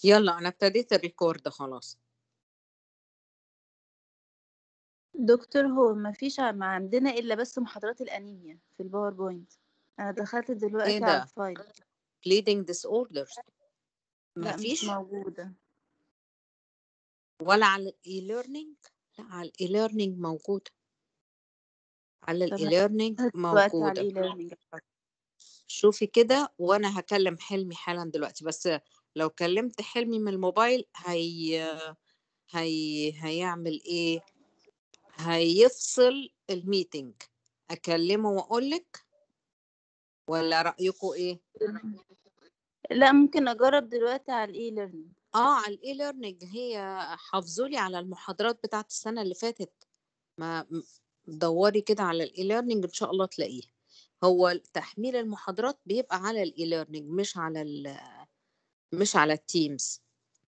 يلا انا ابتديت الريكورد خلاص دكتور هو ما فيش ما عندنا الا بس محاضرات الانيميا في الباوربوينت انا دخلت ايه دلوقتي على ده الفايل bleeding disorders لا مش مفيش موجودة ولا على الاي ليرنينج لا على الاي ليرنينج موجودة على طب الاي ليرنينج دلوقتي على موجودة الاي ليرنينج شوفي كده وانا هكلم حلمي حالا دلوقتي بس لو كلمت حلمي من الموبايل هي هي هيعمل ايه هيفصل الميتنج اكلمه واقول لك ولا رأيكم ايه لا ممكن اجرب دلوقتي على الاي ليرنينج اه على الاي ليرنينج هي حافظوا لي على المحاضرات بتاعت السنة اللي فاتت ما م- دوري كده على الاي ليرنينج ان شاء الله تلاقيه هو تحميل المحاضرات بيبقى على الاي ليرنينج مش على ال مش على التيمز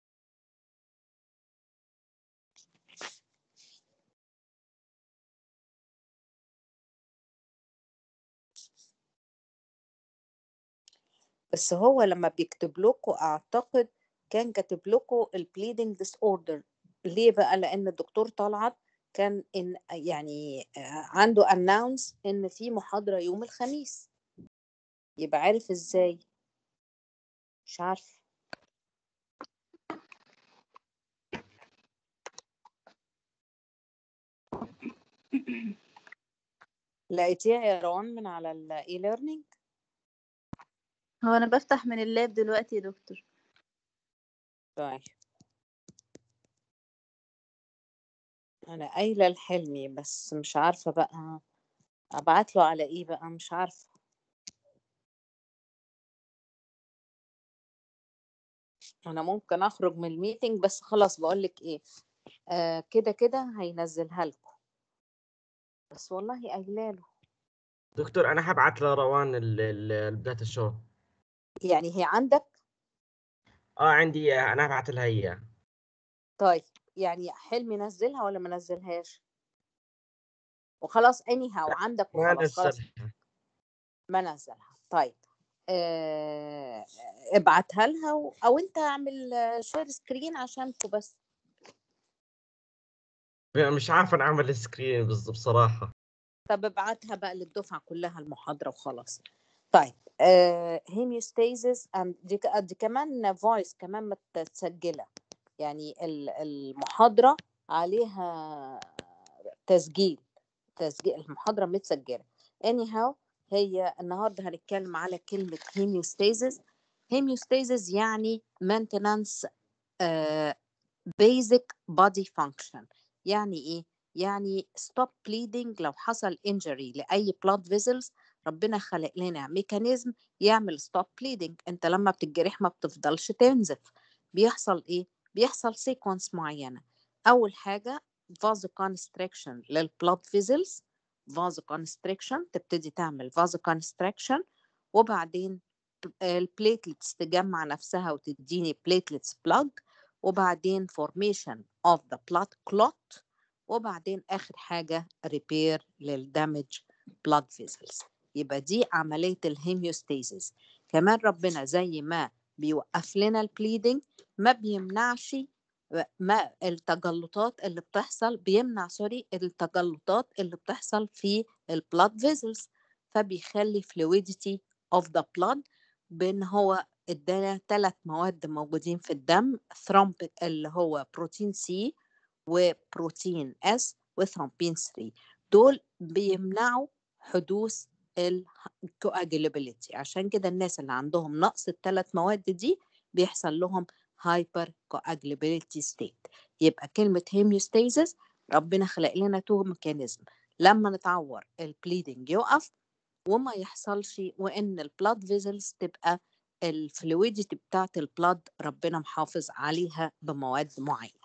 بس هو لما بيكتب لكم اعتقد كان كاتب لكم البليدنج ديس اوردر ليه بقى لان الدكتور طلعت كان إن يعني آه، عنده اناونس ان في محاضرة يوم الخميس يبقى عارف ازاي مش عارف لقيتيها يا روان من على الاي ليرنينج هو انا بفتح من اللاب دلوقتي يا دكتور طيب انا قايله لحلمي بس مش عارفه بقى ابعت له على ايه بقى مش عارفه انا ممكن اخرج من الميتنج بس خلاص بقول لك ايه آه كده كده هينزلها لكم بس والله قايله له دكتور انا هبعت لروان ال- ال- بداية الشو يعني هي عندك اه عندي انا هبعت لها اياه طيب يعني حلمي نزلها ولا ما نزلهاش وخلاص اني هاو عندك ما وخلاص خلاص نزلها ما نزلها طيب آه ابعتها لها و... او انت اعمل شير سكرين عشانكم بس مش عارف انا اعمل سكرين بس بصراحة طب ابعتها بقى للدفعة كلها المحاضرة وخلاص طيب آه هيميوستاسيس دي, ك- دي كمان فويس كمان متسجلة يعني ال- المحاضرة عليها تسجيل تسجيل المحاضرة متسجلة anyhow هي النهاردة هنتكلم على كلمة هيميوستاسيس هيميوستاسيس يعني maintenance آه basic body function يعني ايه يعني stop bleeding لو حصل injury لأي blood vessels ربنا خلق لنا ميكانيزم يعمل stop bleeding انت لما بتتجرح ما بتفضلش تنزف بيحصل ايه بيحصل sequence معينة اول حاجة vasoconstriction للبلاد vessels vasoconstriction تبتدي تعمل vasoconstriction وبعدين البليتلتس تجمع نفسها وتديني platelets plug وبعدين formation of the blood clot وبعدين آخر حاجة repair للدمج blood vessels يبقى دي عملية الهيميوستاسيس كمان ربنا زي ما بيوقف لنا البليدنج ما بيمنعش ما التجلطات اللي بتحصل بيمنع سوري التجلطات اللي بتحصل في البلاد فيزلز فبيخلي fluidity of the blood بان هو ادانا ثلاث مواد موجودين في الدم ثرومب اللي هو بروتين سي وبروتين اس وثرومبين 3 دول بيمنعوا حدوث الكواجيلابيليتي عشان كده الناس اللي عندهم نقص الثلاث مواد دي بيحصل لهم هايبر كواجيلابيليتي ستيت يبقى كلمة هيميوستاسيس ربنا خلق لنا تو ميكانيزم لما نتعور البليدنج يقف وما يحصلش وان البلاد فيزلز تبقى الفلويديتي بتاعت البلاد ربنا محافظ عليها بمواد معينة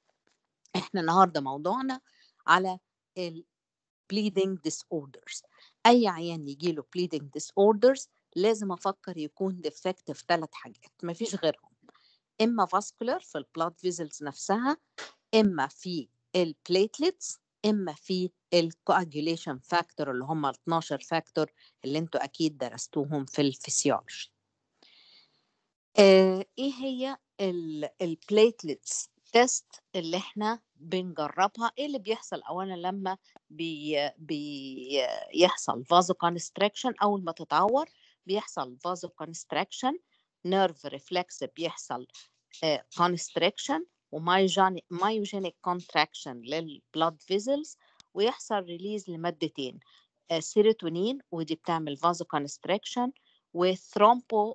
احنا النهارده موضوعنا على ال bleeding disorders اي عيان يجي له bleeding disorders لازم افكر يكون defect في ثلاث حاجات مفيش غيرهم اما vascular في البلاد فيزلز نفسها اما في البليتلتس اما في الكواجيوليشن فاكتور اللي هم ال 12 فاكتور اللي انتوا اكيد درستوهم في الفسيولوجي آه ايه هي البليتلتس تيست اللي احنا بنجربها ايه اللي بيحصل اولا لما بي بيحصل فازو كونستراكشن اول ما تتعور بيحصل فازو كونستراكشن نيرف ريفلكس بيحصل كونستراكشن ومايوجينيك كونتراكشن للبلاد فيزلز ويحصل ريليز لمادتين سيروتونين ودي بتعمل فازو كونستراكشن وثرومبو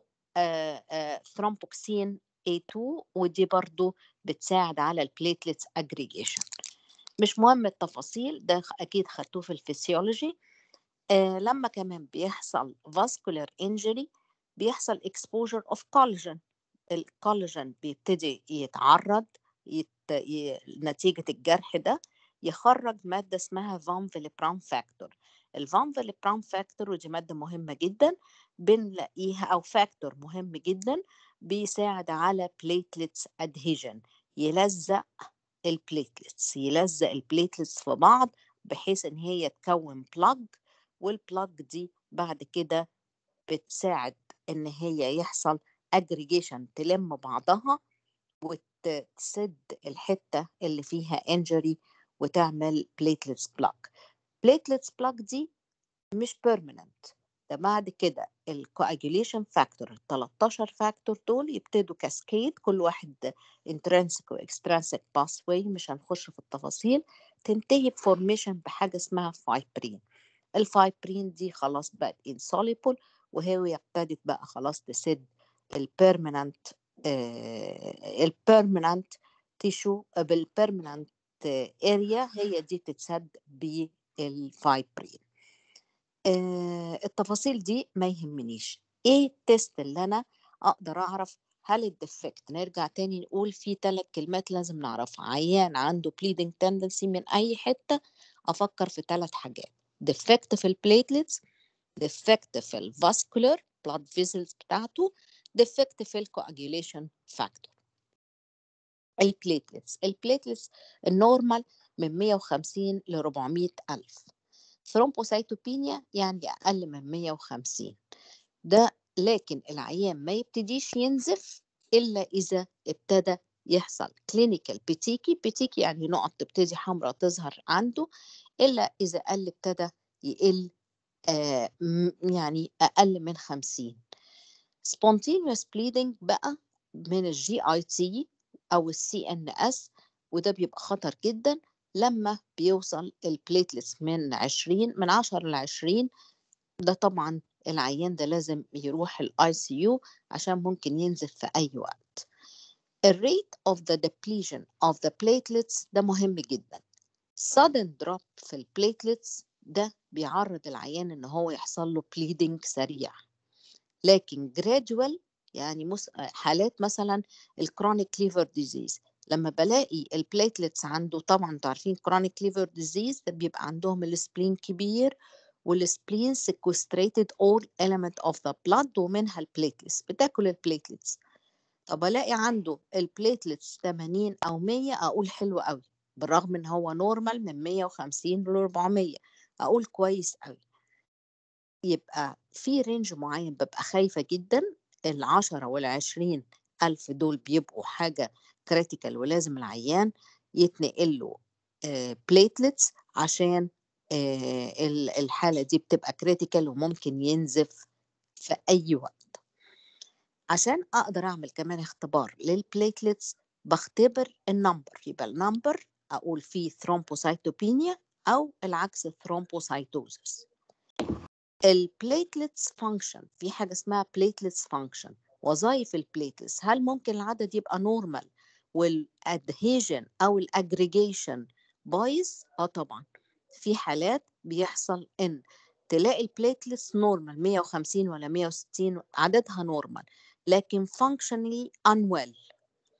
ثرومبوكسين A2 ودي برضو بتساعد على البليتلتس اجريجيشن مش مهم التفاصيل ده اكيد خدتوه في الفسيولوجي آه لما كمان بيحصل vascular injury بيحصل exposure of collagen الكولاجين بيبتدي يتعرض يت... ي... نتيجة الجرح ده يخرج مادة اسمها فان فيليبرام فاكتور الفان فيليبرام فاكتور ودي مادة مهمة جدا بنلاقيها أو فاكتور مهم جدا بيساعد على بليتلتس ادهيجن يلزق البليتلتس يلزق البليتلتس في بعض بحيث ان هي تكون بلاج والبلاج دي بعد كده بتساعد ان هي يحصل اجريجيشن تلم بعضها وتسد الحته اللي فيها انجري وتعمل بليتلتس بلاج بليتلتس بلاج دي مش بيرمننت ده بعد كده الكواجيوليشن فاكتور ال 13 فاكتور دول يبتدوا كاسكيد كل واحد انترنسك واكسترنسك باس واي مش هنخش في التفاصيل تنتهي بفورميشن بحاجه اسمها فايبرين الفايبرين دي خلاص بقت انسوليبل وهي ابتدت بقى خلاص تسد البيرمننت البيرمننت تيشو بالبيرمننت اريا هي دي تتسد بالفايبرين آه التفاصيل دي ما يهمنيش ايه التست اللي انا اقدر اعرف هل الديفكت نرجع تاني نقول في ثلاث كلمات لازم نعرفها عيان عنده bleeding tendency من اي حته افكر في ثلاث حاجات ديفكت في البليتلتس ديفكت في الفاسكولار بلاد فيزلز بتاعته ديفكت في الكواجيوليشن فاكتور البليتلتس البليتلتس النورمال من 150 ل 400 ألف ثرومبوسايتوبينيا يعني أقل من 150 ده لكن العيان ما يبتديش ينزف إلا إذا ابتدى يحصل كلينيكال بيتيكي بيتيكي يعني نقط تبتدي حمراء تظهر عنده إلا إذا قل ابتدى يقل آه يعني أقل من 50 spontaneous bleeding بقى من الجي اي تي أو السي ان اس وده بيبقى خطر جدا لما بيوصل البليتلتس من 20 من 10 ل 20 ده طبعا العيان ده لازم يروح الاي سي يو عشان ممكن ينزف في اي وقت الريت of the depletion of the platelets ده مهم جدا sudden drop في البليتلتس ده بيعرض العيان ان هو يحصل له bleeding سريع لكن gradual يعني مس... حالات مثلا الكرونيك ليفر ديزيز لما بلاقي البليتلتس عنده طبعا انتوا عارفين كرونيك ليفر ديزيز ده بيبقى عندهم السبلين كبير والسبلين sequestrated all element of the blood ومنها البليتلتس بتاكل البليتلتس طب الاقي عنده البليتلتس 80 او 100 اقول حلو قوي بالرغم ان هو نورمال من 150 ل 400 اقول كويس قوي يبقى في رينج معين ببقى خايفة جدا العشرة والعشرين ألف دول بيبقوا حاجة كريتيكال ولازم العيان يتنقل له بليتلتس عشان آه الحالة دي بتبقى كريتيكال وممكن ينزف في أي وقت عشان أقدر أعمل كمان اختبار للبليتلتس بختبر النمبر يبقى النمبر أقول فيه ثرومبوسايتوبينيا أو العكس ثرومبوسايتوزس البليتلتس فانكشن في حاجة اسمها بليتلتس فانكشن وظائف البليتلتس هل ممكن العدد يبقى نورمال والادهيجن او الاجريجيشن بايظ اه طبعا في حالات بيحصل ان تلاقي البليتلتس نورمال 150 ولا 160 عددها نورمال لكن functionally unwell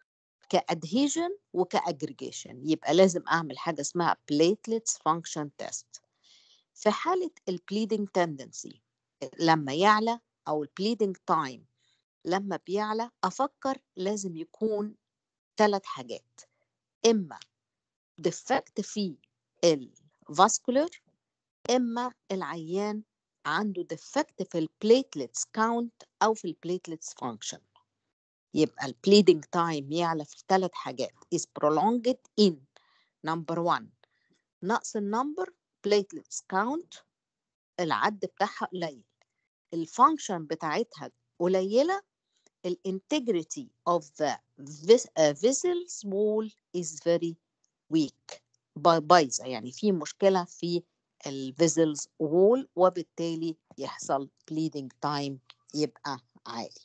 كادهيجن وكاجريجيشن يبقى لازم اعمل حاجه اسمها platelets function test في حاله البليدنج تندنسي لما يعلى او البليدنج تايم لما بيعلى افكر لازم يكون ثلاث حاجات اما ديفكت في الفاسكولار اما العيان عنده ديفكت في البليتلتس كاونت او في البليتلتس فانكشن يبقى البليدنج تايم يعلى في ثلاث حاجات is prolonged in number one نقص النمبر platelets count العد بتاعها قليل الفانكشن بتاعتها قليلة الانتجريتي of the vis- uh, vessels wall is very weak با- بايظة يعني في مشكلة في الفيزلز وول وبالتالي يحصل bleeding time يبقى عالي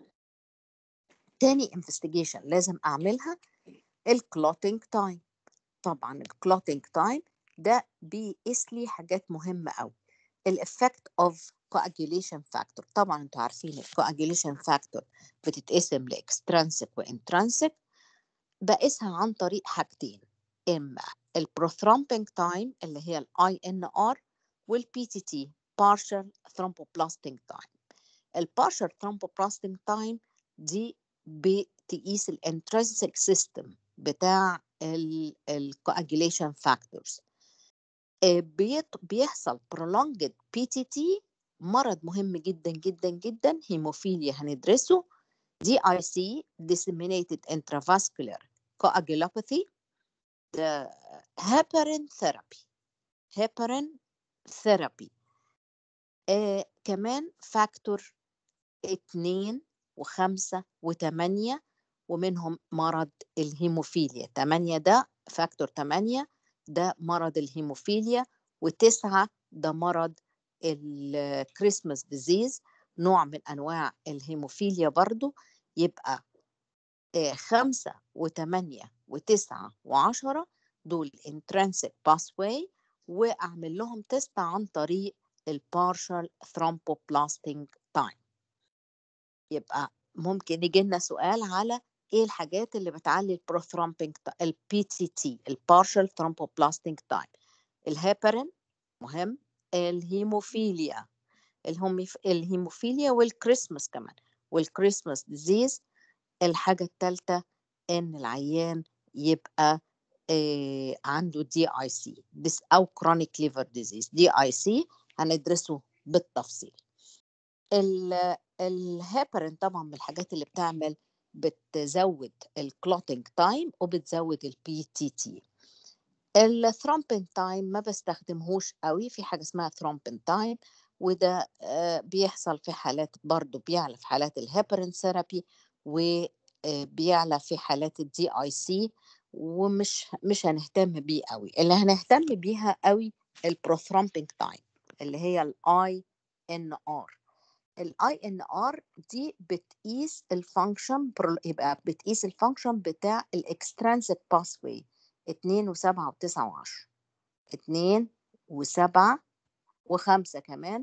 تاني investigation لازم أعملها الكلوتينج تايم طبعا الكلوتينج تايم ده بيقيس لي حاجات مهمة أوي الافكت اوف coagulation factor طبعا انتوا عارفين الcoagulation factor بتتقسم لاكسترانسك وانترانسك بقيسها عن طريق حاجتين اما البروثرومبينج تايم اللي هي الاي ان ار والبي تي تي partial thromboplastic time البارشل thromboplastic time دي بتقيس الانترنسك سيستم بتاع الكواجيليشن فاكتورز بيحصل prolonged PTT مرض مهم جدا جدا جدا هيموفيليا هندرسه دي اي سي disseminated intravascular coagulopathy the heparin therapy heparin therapy آه كمان فاكتور اتنين وخمسة وتمانية ومنهم مرض الهيموفيليا تمانية ده فاكتور تمانية ده مرض الهيموفيليا وتسعة ده مرض الكريسماس ديزيز نوع من أنواع الهيموفيليا برضو يبقى آه، خمسة وتمانية وتسعة وعشرة دول intrinsic pathway وأعمل لهم تيست عن طريق البارشال thromboplasting time يبقى ممكن يجي لنا سؤال على ايه الحاجات اللي بتعلي البروثرومبينج البي تي تي البارشال ثرومبوبلاستيك تايم الهيبرين مهم الهيموفيليا الهوميف... الهيموفيليا والكريسماس كمان والكريسماس ديزيز الحاجة الثالثة ان العيان يبقى آه عنده دي اي سي ديس او كرونيك ليفر ديزيز دي اي سي هندرسه بالتفصيل ال- الهيبرين طبعا من الحاجات اللي بتعمل بتزود الكلوتينج تايم وبتزود البي تي تي الثرومبين تايم ما بستخدمهوش قوي في حاجه اسمها ثرومبين تايم وده آه، بيحصل في حالات برضو بيعلى في حالات الهيبرين ثيرابي وبيعلى في حالات الدي اي سي ومش مش هنهتم بيه قوي اللي هنهتم بيها قوي البروثرومبينج تايم اللي هي الاي ان ار الاي ان ار دي بتقيس الفانكشن يبقى بتقيس الفانكشن بتاع الاكسترانسيك باثوي 2 و7 و9 و10 2 و7 و5 كمان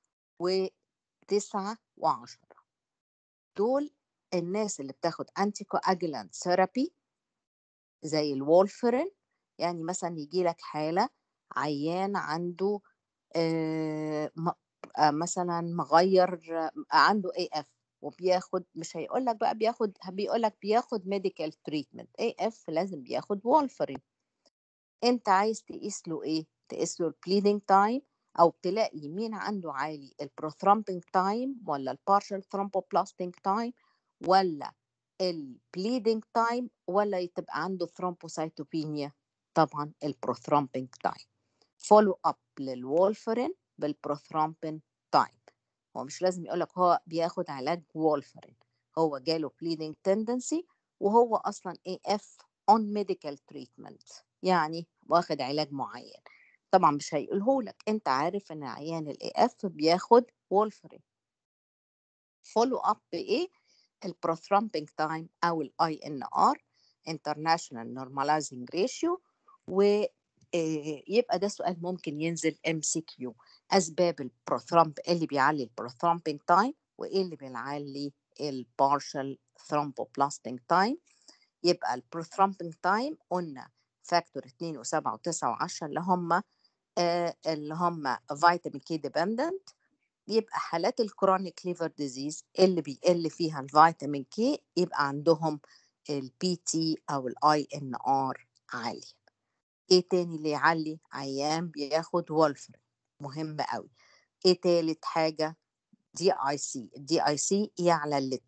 و9 و10 دول الناس اللي بتاخد انتي كواجولانت ثيرابي زي الولفرين يعني مثلا يجي لك حالة عيان عنده آه، م- آه، مثلا مغير آه، عنده اي اف وبياخد مش هيقول لك بقى بياخد بيقول لك بياخد ميديكال تريتمنت اي اف لازم بياخد وولفرين انت عايز تقيس له ايه تقيس له البليدنج تايم او تلاقي مين عنده عالي البروثرومبينج تايم ولا البارشال ثرومبوبلاستيك تايم ولا البليدنج تايم ولا تبقى عنده ثرومبوسايتوبينيا طبعا البروثرومبينج تايم فولو اب للولفرين بالبروثرومبين تايم هو مش لازم يقول لك هو بياخد علاج وولفرين هو جاله bleeding tendency وهو اصلا AF on medical treatment يعني واخد علاج معين طبعا مش هيقوله لك انت عارف ان عيان الاي اف بياخد وولفرين فولو اب بايه البروثرومبينج تايم او الاي ان ار انترناشونال نورماليزنج ريشيو و آه، يبقى ده سؤال ممكن ينزل ام سي كيو اسباب البروثرومب اللي بيعلي البروثرومبينج تايم وايه اللي بيعلي البارشال ثرومبوبلاستيك تايم يبقى البروثرومبينج تايم قلنا فاكتور 2 و7 و9 و10 اللي هم آه، اللي هم فيتامين كي ديبندنت يبقى حالات الكرونيك ليفر ديزيز اللي بيقل فيها الفيتامين كي يبقى عندهم البي تي او الاي ان ار عالي ايه تاني اللي يعلي عيان بياخد وولفرين مهم قوي ايه تالت حاجة دي اي سي الدي اي سي يعلى الاتنين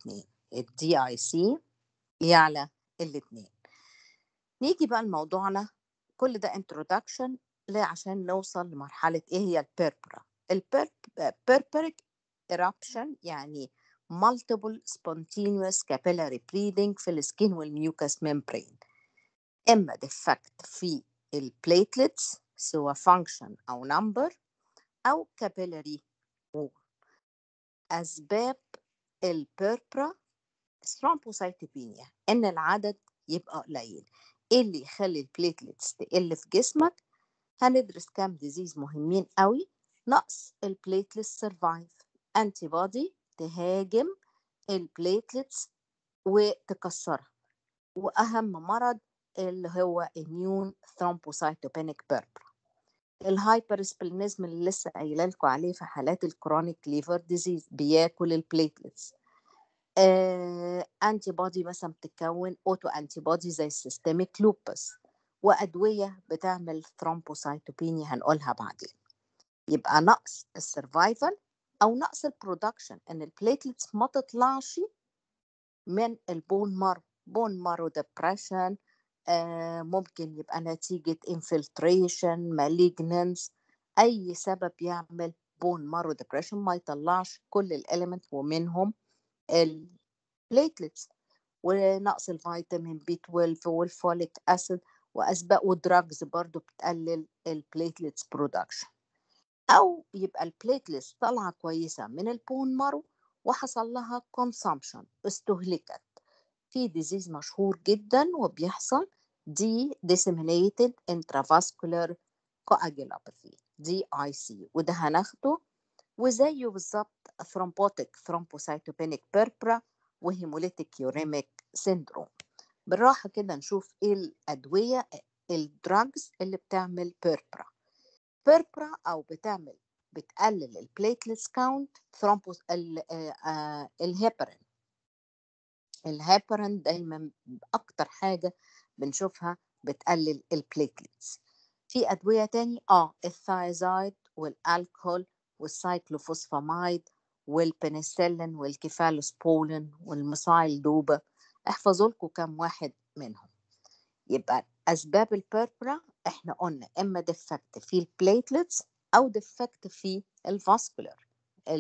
الدي اي سي يعلى الاثنين نيجي بقى لموضوعنا كل ده introduction لا عشان نوصل لمرحلة ايه هي البيربرا البيربريك eruption يعني multiple spontaneous capillary bleeding في السكين والميوكس membrane إما defect في البليتلتس سواء function أو number أو capillary wall أسباب البيربرا ثرومبوسايتوبينيا إن العدد يبقى قليل إيه اللي يخلي البليتلتس تقل في جسمك هندرس كام ديزيز مهمين قوي نقص البليتلتس سرفايف انتي بودي تهاجم البليتلتس وتكسرها واهم مرض اللي هو immune thrombocytopenic purpura الهايبرسبلينزم اللي لسه قايله لكم عليه في حالات الكرونيك ليفر ديزيز بياكل البليتلتس انتي بودي مثلا بتتكون اوتو انتي بودي زي السيستميك لوبس وادويه بتعمل ثرومبوسايتوبينيا هنقولها بعدين يبقى نقص السرفايفل او نقص البرودكشن ان البليتلتس ما تطلعش من البون مارو بون مارو ديبريشن آه ممكن يبقى نتيجة infiltration malignance أي سبب يعمل بون مارو ديبريشن ما يطلعش كل الاليمنت ومنهم البليتلتس ونقص الفيتامين بي 12 والفوليك اسيد واسباب ودراجز برضو بتقلل البليتلتس برودكشن او يبقى البليتلتس طالعه كويسه من البون مارو وحصل لها consumption استهلكت في ديزيز مشهور جدا وبيحصل دي disseminated intravascular coagulopathy دي اي سي وده هناخده وزيه بالظبط thrombotic thrombocytopenic purpura وهيموليتيك يوريميك سيندروم بالراحة كده نشوف ايه الأدوية الدراجز اللي بتعمل بيربرا بيربرا أو بتعمل بتقلل البليتلتس كاونت ثرومبوس الهيبرين الهيبرين دايما أكتر حاجة بنشوفها بتقلل البليتلتس في أدوية تاني اه الثايزايد والالكحول والسايكلوفوسفامايد والبنسلين والكيفالوسبولين والمسايل دوبا احفظوا لكم كام واحد منهم يبقى اسباب البيربرا احنا قلنا اما ديفكت في البليتلتس او ديفكت في الفاسكولار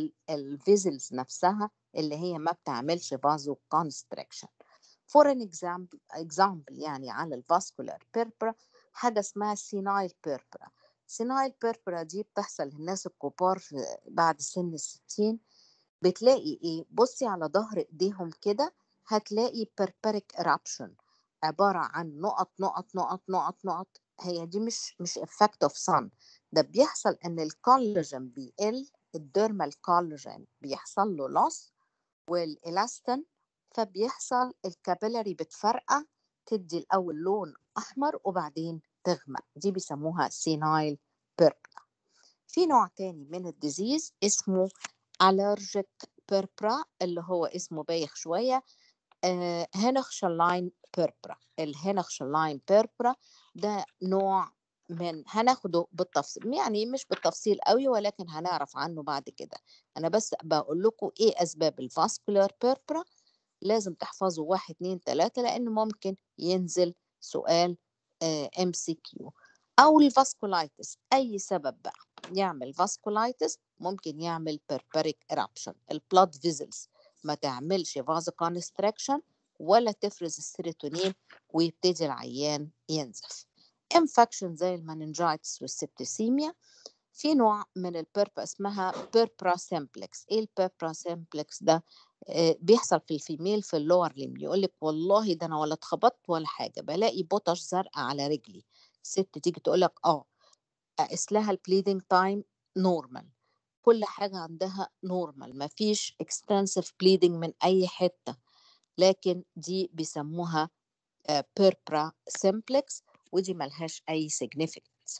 الفيزلز نفسها اللي هي ما بتعملش فازو كونستريكشن فور ان اكزامبل اكزامبل يعني على الفاسكولار بيربرا حاجه اسمها سينايل بيربرا سينايل بيربرا دي بتحصل للناس الكبار في بعد سن الستين بتلاقي ايه بصي على ظهر ايديهم كده هتلاقي بيربريك eruption عبارة عن نقط نقط نقط نقط نقط هي دي مش مش effect of sun ده بيحصل ان الكولاجين بيقل الديرمال كولاجين بيحصل له loss والالاستين فبيحصل الكابيلاري بتفرقع تدي الاول لون احمر وبعدين تغمق دي بيسموها سينايل بيربرا في نوع تاني من الديزيز اسمه allergic بيربرا اللي هو اسمه بايخ شوية آه هنخشلاين بيربرا الهنخشلاين بيربرا ده نوع من هناخده بالتفصيل يعني مش بالتفصيل قوي ولكن هنعرف عنه بعد كده انا بس بقول لكم ايه اسباب الفاسكولار بيربرا لازم تحفظوا واحد اتنين تلاتة لان ممكن ينزل سؤال ام سي كيو او الفاسكولايتس اي سبب بقى يعمل فاسكولايتس ممكن يعمل بيربريك eruption البلاد فيزلز ما تعملش فازو كونستراكشن ولا تفرز السيروتونين ويبتدي العيان ينزف انفكشن زي المننجايتس والسبتسيميا في نوع من البيربا اسمها بيربرا سيمبلكس ايه البيربرا سيمبلكس ده آه بيحصل في الفيميل في اللور ليم يقول لك والله ده انا ولا اتخبطت ولا حاجه بلاقي بطش زرقاء على رجلي ست تيجي تقول لك اه اقيس لها البليدنج تايم نورمال كل حاجة عندها نورمال مفيش extensive bleeding من أي حتة لكن دي بيسموها بيربرا سيمبلكس ودي ملهاش أي significance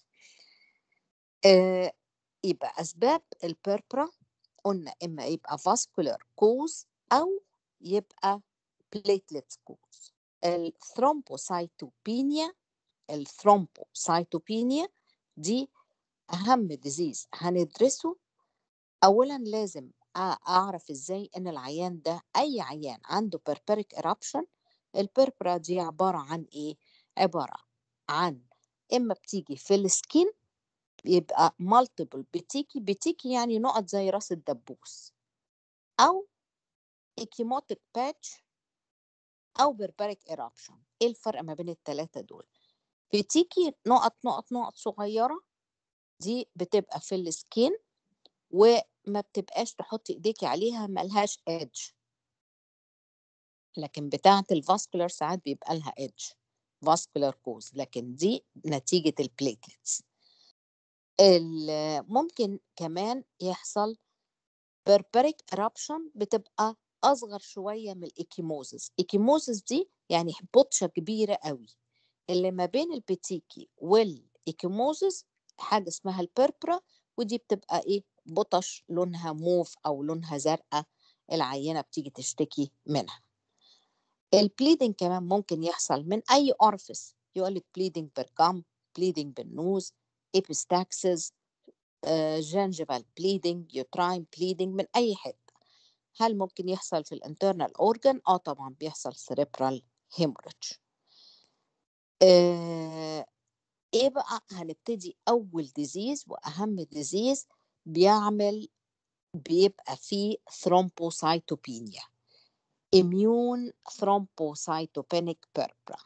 آه يبقى أسباب البيربرا قلنا إما يبقى vascular cause أو يبقى platelet cause الثرومبوسايتوبينيا الثرومبوسايتوبينيا دي أهم ديزيز هندرسه اولا لازم أ- اعرف ازاي ان العيان ده اي عيان عنده بيربريك eruption البربرا دي عبارة عن ايه عبارة عن اما بتيجي في السكين يبقى multiple بتيجي بتيجي يعني نقط زي راس الدبوس او ecchymotic patch او بربريك eruption ايه الفرق ما بين الثلاثة دول بتيجي نقط نقط نقط صغيرة دي بتبقى في السكين وما بتبقاش تحطي ايديكي عليها ملهاش ايدج لكن بتاعة الفاسكولار ساعات بيبقى لها ايدج فاسكولار كوز لكن دي نتيجة البليتلتس ممكن كمان يحصل بربريك eruption بتبقى أصغر شوية من الإيكيموزس إيكيموزس دي يعني بطشة كبيرة قوي اللي ما بين البتيكي والإيكيموزس حاجة اسمها البربرا ودي بتبقى إيه بطش لونها موف أو لونها زرقاء العينة بتيجي تشتكي منها البليدنج كمان ممكن يحصل من أي أورفيس يقولك بليدنج بالجام بليدنج بالنوز epistaxis جنجيفال بليدنج يوتراين بليدنج من أي حتة هل ممكن يحصل في الانترنال اورجان اه طبعا بيحصل cerebral hemorrhage آه ايه بقى هنبتدي اول ديزيز واهم ديزيز بيعمل بيبقى فيه ثرومبوسايتوبينيا immune thrombocytopenic purpura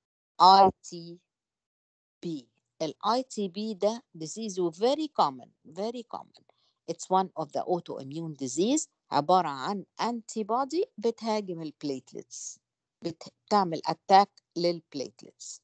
ITP ال ITP ده disease very common very common it's one of the autoimmune disease عبارة عن antibody بتهاجم البليتلتس بتعمل attack للبليتلتس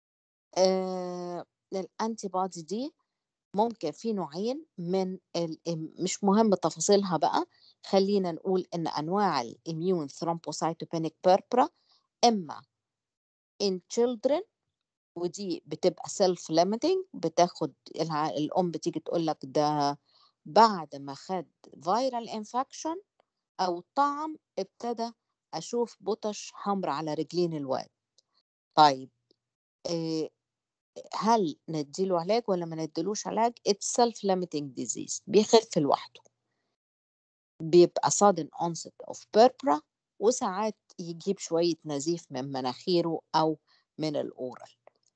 آه الانتي بودي دي ممكن في نوعين من ال... مش مهم تفاصيلها بقى خلينا نقول ان انواع الاميون ثرومبوسايتوبينيك بيربرا اما in children ودي بتبقى سيلف ليميتنج بتاخد الع... الام بتيجي تقول لك ده بعد ما خد فيرال انفكشن او طعم ابتدى اشوف بطش حمر على رجلين الواد طيب إيه هل نديله علاج ولا ما نديلوش علاج it's self limiting disease بيخف لوحده بيبقى sudden onset of purpura وساعات يجيب شوية نزيف من مناخيره أو من الأورال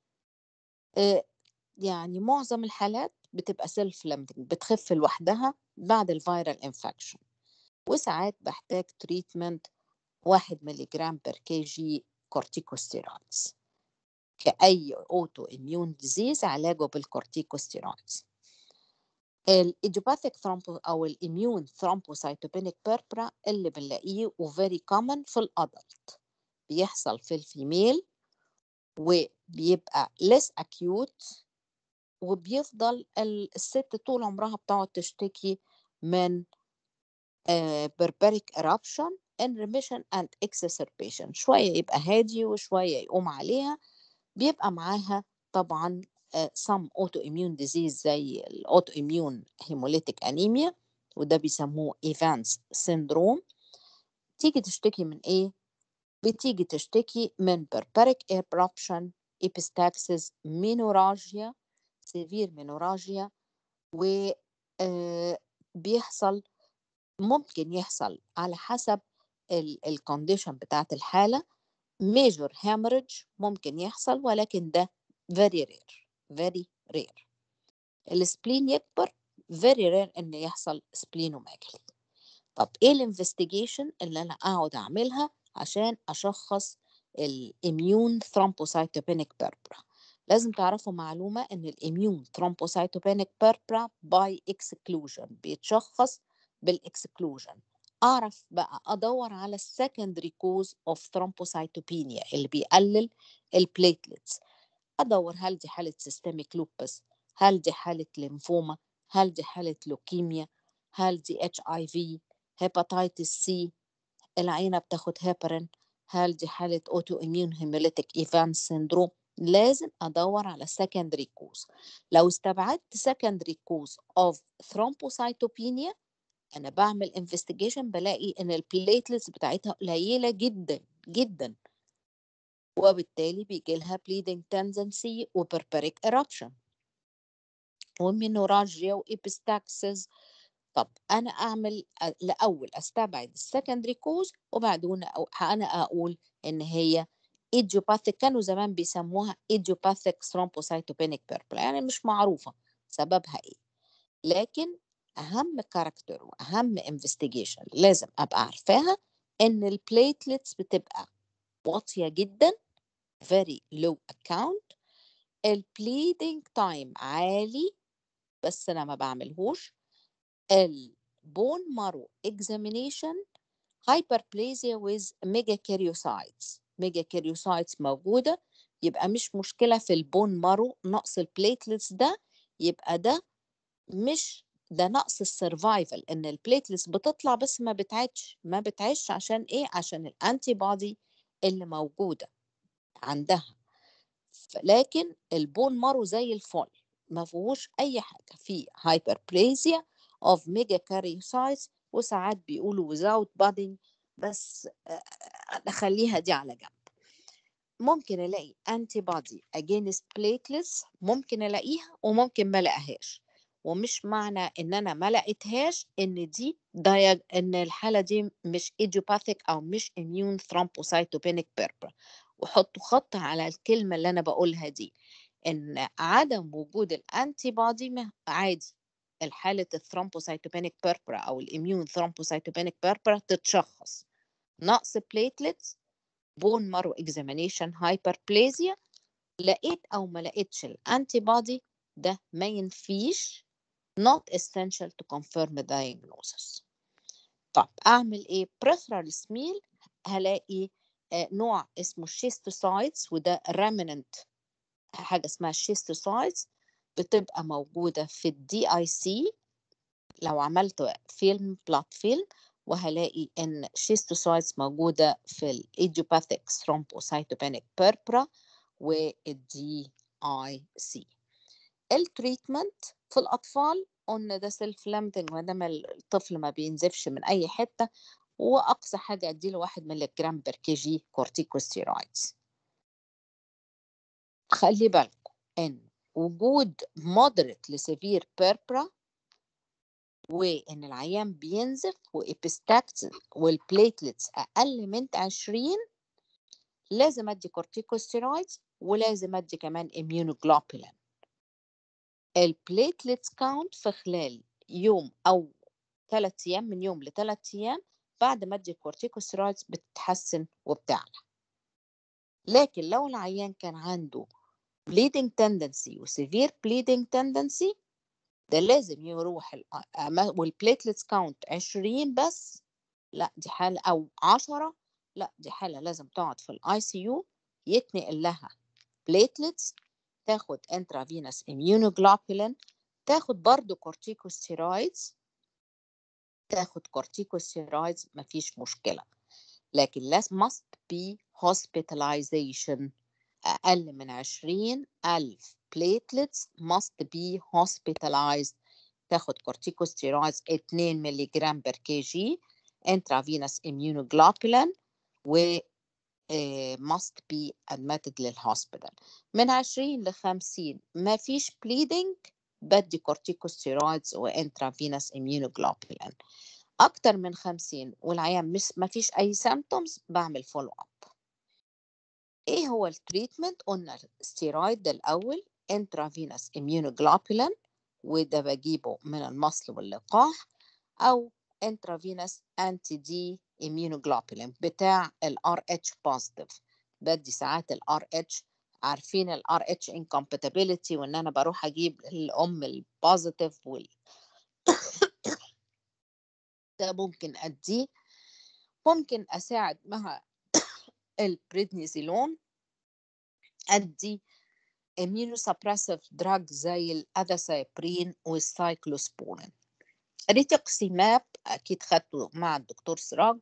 آه، يعني معظم الحالات بتبقى self limiting بتخف لوحدها بعد الفيرال انفكشن وساعات بحتاج تريتمنت واحد ملي جرام بر كي جي كورتيكوستيرويدز كأي اوتو اميون ديزيز علاجه بالكورتيكوستيرويدز الايديوباثيك ثرومبو او الاميون ثرومبوسايتوبينيك بيربرا اللي بنلاقيه وفيري كومن في الادلت بيحصل في الفيميل وبيبقى less acute وبيفضل ال- الست طول عمرها بتقعد تشتكي من بربريك eruption in remission and exacerbation شوية يبقى هادي وشوية يقوم عليها بيبقى معاها طبعا آه، some autoimmune disease زي الاوتوimmune hemolytic anemia وده بيسموه ايفانس syndrome تيجي تشتكي من ايه بتيجي تشتكي من بربريك eruption epistaxis menorrhagia severe menorrhagia و آه، بيحصل ممكن يحصل على حسب الكونديشن بتاعت الحالة major hemorrhage ممكن يحصل ولكن ده very rare very rare السبلين يكبر very rare ان يحصل سبلينوماجلي طب ايه الانفستيجيشن اللي انا اقعد اعملها عشان اشخص الاميون ثرومبوسايتوبينيك بيربرا لازم تعرفوا معلومة ان الاميون ثرومبوسايتوبينيك بيربرا باي اكسكلوجن بيتشخص بالاكسكلوجن اعرف بقى ادور على السكندري كوز اوف ثرومبوسايتوبينيا اللي بيقلل البليتلتس ادور هل دي حالة سيستميك لوبس هل دي حالة ليمفوما هل دي حالة لوكيميا هل دي اتش اي في هيباتيتس سي العينة بتاخد هيبرين هل دي حالة اوتو اميون هيموليتيك ايفان سيندروم لازم ادور على secondary cause لو استبعدت secondary cause of thrombocytopenia انا بعمل investigation بلاقي ان البليتلتس بتاعتها قليلة جدا جدا وبالتالي بيجي لها bleeding tendency وبربريك eruption ومينوراجيا وإبستاكسس طب انا اعمل أ- الاول استبعد السكندري كوز وبعدين أو- انا اقول ان هي idiopathic كانوا زمان بيسموها idiopathic thrombocytopenic purpura يعني مش معروفة سببها ايه لكن اهم كاركتر واهم انفستيجيشن لازم ابقى عارفاها ان البليتلتس بتبقى واطية جدا very low account البليدنج تايم عالي بس انا ما بعملهوش البون مارو examination hyperplasia with megakaryocytes megakaryocytes موجودة يبقى مش مشكلة في البون مارو نقص البليتلتس ده يبقى ده مش ده نقص السرفايفل ان البليتلتس بتطلع بس ما بتعيش ما بتعيش عشان ايه عشان الانتي بودي اللي موجودة عندها ف- لكن البون مارو زي الفل ما فيهوش اي حاجه في هايبربليزيا اوف ميجا كاريوسايتس وساعات بيقولوا without budding بس آه، نخليها دي على جنب ممكن الاقي انتي بودي against platelets ممكن الاقيها وممكن ما الاقيهاش ومش معنى ان انا ما لقيتهاش ان دي دايج... ان الحاله دي مش idiopathic او مش immune thrombocytopenic purpura وحطوا خط على الكلمه اللي انا بقولها دي ان عدم وجود الانتي بودي عادي الحاله الثرومبوسايتوبينيك بيربرا او الاميون ثرومبوسايتوبينيك بيربرا تتشخص نقص بليتلتس بون مارو اكزامينيشن هايبربليزيا لقيت او ما لقيتش الانتي بودي ده ما ينفيش not essential to confirm the diagnosis طب اعمل ايه peripheral سميل هلاقي آه، نوع اسمه الشيستوسايتس وده remnant حاجه اسمها الشيستوسايتس بتبقى موجوده في الدي اي سي لو عملت فيلم بلات فيلم وهلاقي ان شيستوسايتس موجوده في الايديوباثيك ثرومبوسايتوبينيك بيربرا والدي اي سي التريتمنت في الاطفال قلنا ده سيلف لامتنج ما دام الطفل ما بينزفش من اي حته واقصى حاجه اديله واحد مللي جرام بر كي جي كورتيكوستيرويدز خلي بالكم ان وجود moderate لسيفير بيربرا وان العيان بينزف وابستاكت والبليتلتس اقل من 20 لازم ادي كورتيكوستيرويدز ولازم ادي كمان immunoglobulin البليتلتس كاونت في خلال يوم او ثلاث ايام من يوم لثلاث ايام بعد ما ادي الكورتيكوستيرويدز بتتحسن وبتعلى لكن لو العيان كان عنده bleeding tendency وسيفير bleeding tendency ده لازم يروح ال- أما- والبليتلتس كاونت 20 بس لا دي حالة أو 10 لا دي حالة لازم تقعد في الاي سي يو يتنقل لها بليتلتس تاخد انترافينوس immunoglobulin تاخد برضو كورتيكوستيرويدز تاخد كورتيكوستيرويدز مفيش مشكلة لكن لازم must be hospitalization أقل من عشرين ألف platelets must be hospitalized تاخد كورتيكوستيرويدز 2 مللي جرام بر كي جي intravenous immunoglobulin و آه، must be admitted للهوسبيتال من 20 ل 50 ما فيش bleeding بدي كورتيكوستيرويدز وانترافينوس immunoglobulin أكتر من 50 والعيان مش ما فيش أي symptoms بعمل فولو أب ايه هو التريتمنت قلنا الستيرويد ده الاول انترافينوس immunoglobulin وده بجيبه من المصل واللقاح او انترافينوس انتي دي immunoglobulin بتاع الار اتش بوزيتيف بدي ساعات الار اتش عارفين الار اتش incompatibility وان انا بروح اجيب الام البوزيتيف وال ده ممكن اديه ممكن اساعد مع البريدنيزولون ادي immunosuppressive drug زي الأذاسايبرين والسايكلوسبورين ريتوكسيماب أكيد خدته مع الدكتور سراج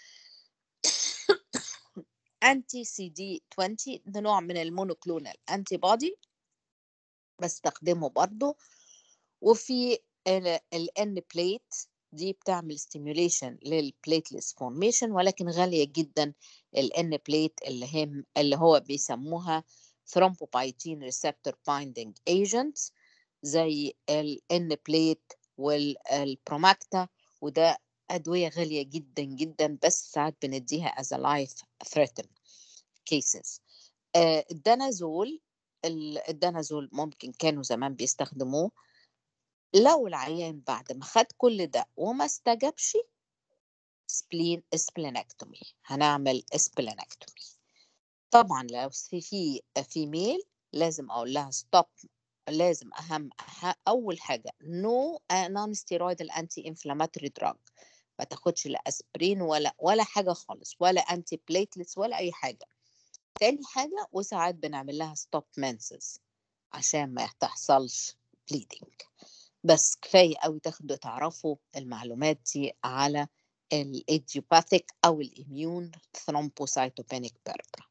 أنتي سي دي 20 ده نوع من المونوكلونال أنتي بودي بستخدمه برضو وفي الان بليت دي بتعمل ستيميوليشن للبليتلس فورميشن ولكن غالية جدا الان بليت اللي هم اللي هو بيسموها thrombopoietin receptor binding agents زي ال N plate والبروماكتا وده أدوية غالية جدا جدا بس ساعات بنديها as a life threaten cases آه، الدنازول ال- الدنازول ممكن كانوا زمان بيستخدموه لو العيان بعد ما خد كل ده وما استجابش سبلين سبلينكتومي هنعمل سبلينكتومي طبعا لو في في فيميل لازم اقول لها ستوب لازم اهم أه- اول حاجه نو نون ستيرويدال انتي انفلاماتوري دراج ما تاخدش لا اسبرين ولا ولا حاجه خالص ولا انتي بليتلتس ولا اي حاجه تاني حاجه وساعات بنعمل لها ستوب منسز عشان ما تحصلش بليدنج بس كفايه قوي تاخدوا تعرفوا المعلومات دي على الايديوباثيك او الاميون ثرومبوسايتوبينيك بيربرا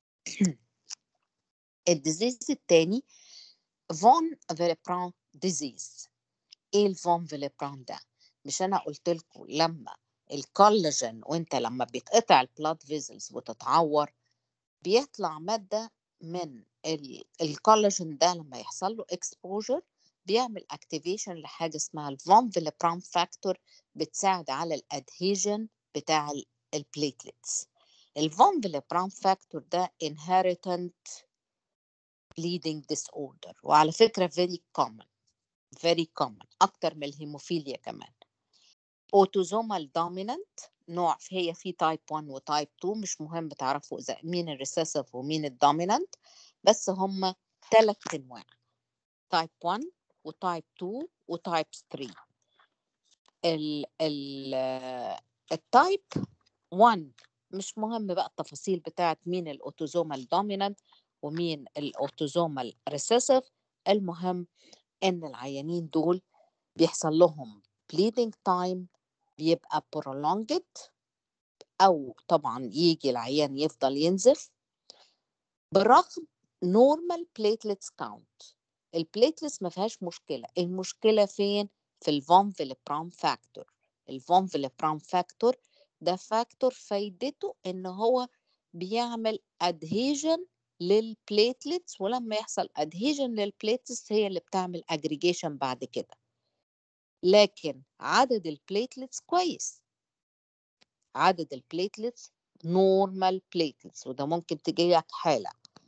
الديزيز التاني فون فيليبران ديزيز ايه الفون فيليبران ده مش انا قلت لكم لما الكولاجين وانت لما بيتقطع البلاد فيزلز وتتعور بيطلع ماده من ال- الكولاجين ده لما يحصل له اكسبوجر بيعمل اكتيفيشن لحاجه اسمها الفون فيليبران فاكتور بتساعد على الادهيجن بتاع البليتلتس الفون فيليبران فاكتور ده inheritant bleeding disorder وعلى فكرة very common very common أكتر من الهيموفيليا كمان autosomal dominant نوع هي في تايب 1 وتايب 2 مش مهم تعرفوا إذا مين الريسيسيف ومين الدومينانت بس هم ثلاث أنواع تايب 1 وتايب 2 وتايب 3 ال ال التايب 1 مش مهم بقى التفاصيل بتاعت مين الاوتوزومال دومينانت ومين الاوتوزومال ريسيسيف المهم ان العيانين دول بيحصل لهم bleeding time بيبقى prolonged او طبعا يجي العيان يفضل ينزف برغم normal platelets count البليتلتس ما فيهاش مشكله المشكله فين في الفون فيليبرام فاكتور الفون فيليبرام فاكتور ده فاكتور فايدته ان هو بيعمل ادهيجن للبليتلتس ولما يحصل ادهيجن للبليتلتس هي اللي بتعمل اجريجيشن بعد كده لكن عدد البليتلتس كويس عدد البليتلتس نورمال بليتلتس وده ممكن تجي لك حاله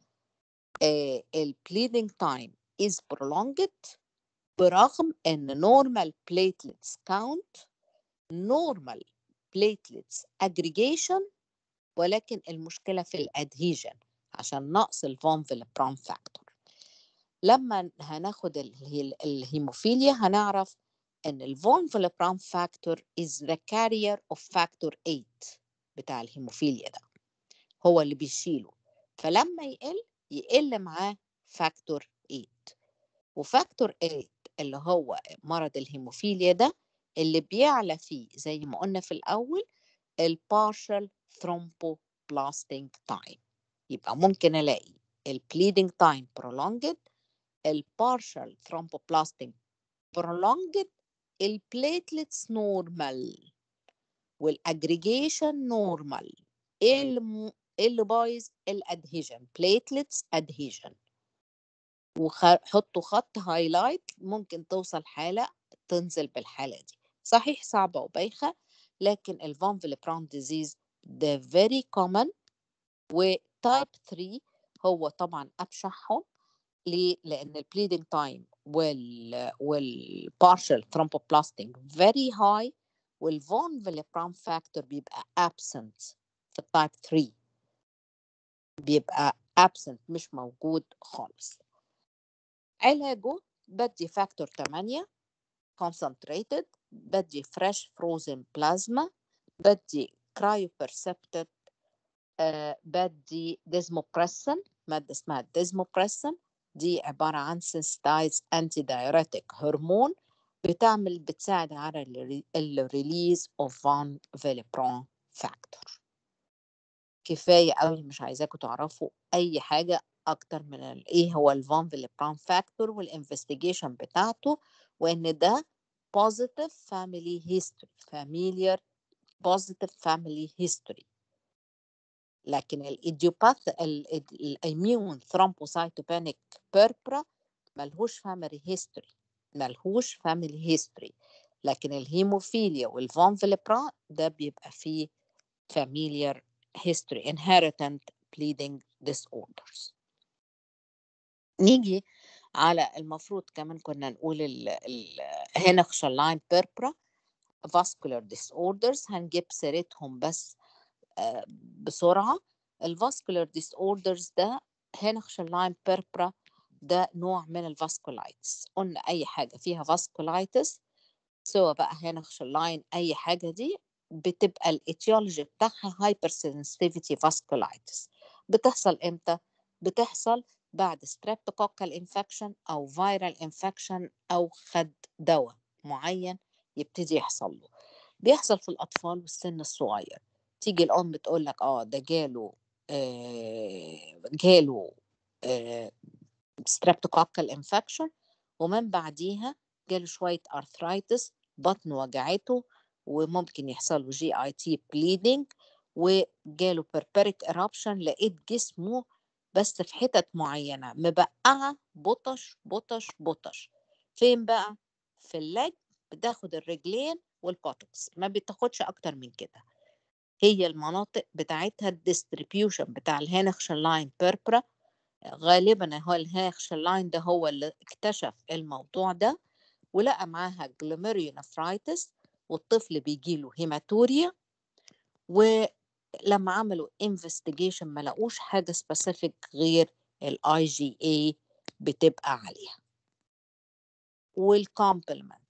البليدنج تايم is prolonged برغم ان normal platelets count normal platelets aggregation ولكن المشكلة في الادهيجن عشان نقص الفون فيلبرام فاكتور لما هناخد ال- الهيموفيليا هنعرف ان الفون فيلبرام فاكتور is the carrier of factor 8 بتاع الهيموفيليا ده هو اللي بيشيله فلما يقل يقل معاه فاكتور 8 وفاكتور 8 اللي هو مرض الهيموفيليا ده اللي بيعلى فيه زي ما قلنا في الأول البارشال thromboplasting time يبقى ممكن ألاقي البليدنج تايم prolonged البارشال thromboplasting prolonged البليتلتس نورمال والاجريجيشن نورمال ايه اللي م- إيه اللي بايظ الادهيجن بليتلتس ادهيجن وحطوا خط هايلايت ممكن توصل حالة تنزل بالحالة دي صحيح صعبة وبايخة لكن الفون فيلبران ديزيز ده very common وتايب 3 هو طبعا أبشعهم ليه؟ لأن البليدنج تايم وال والبارشال ثرومبوبلاستينج very high والفون فيلبران فاكتور بيبقى absent في التايب 3 بيبقى absent مش موجود خالص علاجه بدي فاكتور 8 concentrated بدي fresh frozen plasma بدي cryopercepted آه بدي ديزموبريسن مادة اسمها ديزموبريسن دي عبارة عن sensitized antidiuretic هرمون بتعمل بتساعد على الريليز of von Willebrand factor كفاية قوي مش عايزاكم تعرفوا أي حاجة أكتر من ال- إيه هو الفون فيليبران فاكتور والانفستيجيشن بتاعته وإن ده positive family history familiar positive family history لكن الايديوباث الاميون ثرومبوسايتوبينيك بيربرا ملهوش family history ملهوش family history لكن الهيموفيليا والفون فيليبرا ده بيبقى فيه familiar history inheritant bleeding disorders نيجي على المفروض كمان كنا نقول ال ال هينخشلاين بيربرا vascular disorders هنجيب سيرتهم بس آه، بسرعة الفاسكولار disorders ده هينخشلاين بيربرا ده نوع من الفاسكولايتس قلنا أي حاجة فيها فاسكولايتس سواء بقى هينخشلاين أي حاجة دي بتبقى الاتيولوجي بتاعها هايبر سنسيتيفيتي فاسكولايتس بتحصل امتى؟ بتحصل بعد ستريبتوكوكال انفكشن او فيرال انفكشن او خد دواء معين يبتدي يحصل له بيحصل في الاطفال والسن الصغير تيجي الام بتقول لك اه ده جاله آه جاله آه ستريبتوكوكال انفكشن ومن بعديها جاله شويه ارثرايتس بطن وجعته وممكن يحصل له جي اي تي بليدنج وجاله بيربريك eruption لقيت جسمه بس في حتت معينة مبقعة بطش بطش بطش فين بقى؟ في اللج بتاخد الرجلين والبوتوكس ما بتاخدش أكتر من كده هي المناطق بتاعتها الديستريبيوشن بتاع الهينخشلاين بيربرا غالبا هو الهينخشلاين ده هو اللي اكتشف الموضوع ده ولقى معاها جلوميريونفرايتس والطفل بيجيله هيماتوريا ولما عملوا انفستيجيشن ما لقوش حاجه سبيسيفيك غير الاي جي اي بتبقى عليها والكومبلمنت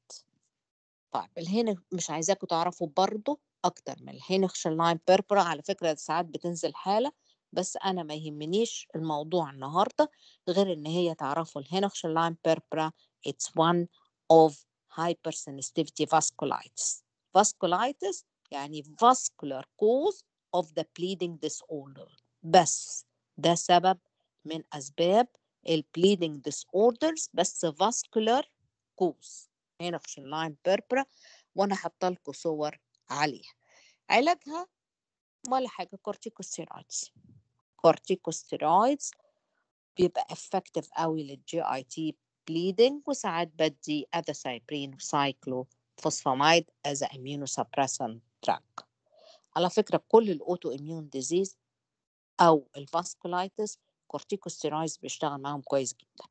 طيب الهنا مش عايزاكم تعرفوا برضو اكتر من الهينخشلاين بيربرا على فكره ساعات بتنزل حاله بس انا ما يهمنيش الموضوع النهارده غير ان هي تعرفوا الهينخشلاين بيربرا it's one of hypersensitivity vasculitis vasculitis يعني vascular cause of the bleeding disorder بس ده سبب من أسباب ال bleeding disorders بس vascular cause هنا في لاين بيربرا وأنا حاطة لكم صور عليها علاجها ولا حاجة كورتيكوستيرويدز كورتيكوستيرويدز بيبقى effective قوي للجي اي تي bleeding وساعات بدي أداسايبرين وسايكلو فوسفاميد as a immunosuppressant drug على فكرة كل الأوتو إميون ديزيز أو الفاسكولايتس كورتيكوستيرويدز بيشتغل معاهم كويس جدا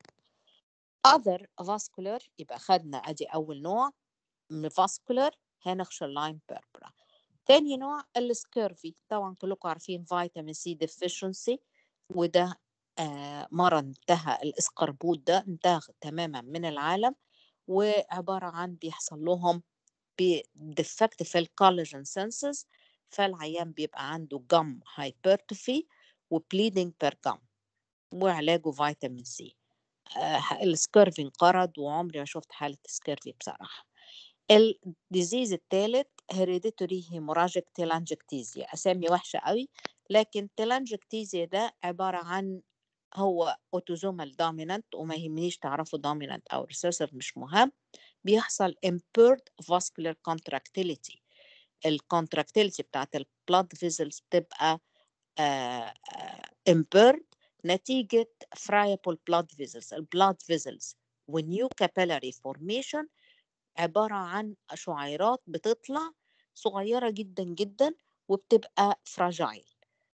other vascular يبقى خدنا أدي أول نوع من vascular هنخشلاين بيربرا تاني نوع السكيرفي طبعا كلكم عارفين فيتامين سي deficiency وده آه مرض انتهى الاسقربوط ده انتهى تماما من العالم وعبارة عن بيحصل لهم بديفكت في الكولاجين سنسز فالعيان بيبقى عنده جم هايبرتروفي وبليدنج بير جم وعلاجه فيتامين سي آه السكيرفي انقرض وعمري ما شفت حالة سكيرفي بصراحة الديزيز الثالث هيريديتوري هيموراجيك تيلانجكتيزيا أسامي وحشة قوي لكن تيلانجكتيزيا ده عبارة عن هو اوتوزومال دومينانت وما يهمنيش تعرفوا دومينانت او ريسيسيف مش مهم بيحصل impaired vascular contractility الكونتراكتيليتي بتاعت البلاد فيزلز بتبقى uh, uh, impaired نتيجة friable blood vessels البلاد فيزلز والنيو capillary formation عبارة عن شعيرات بتطلع صغيرة جدا جدا وبتبقى فراجايل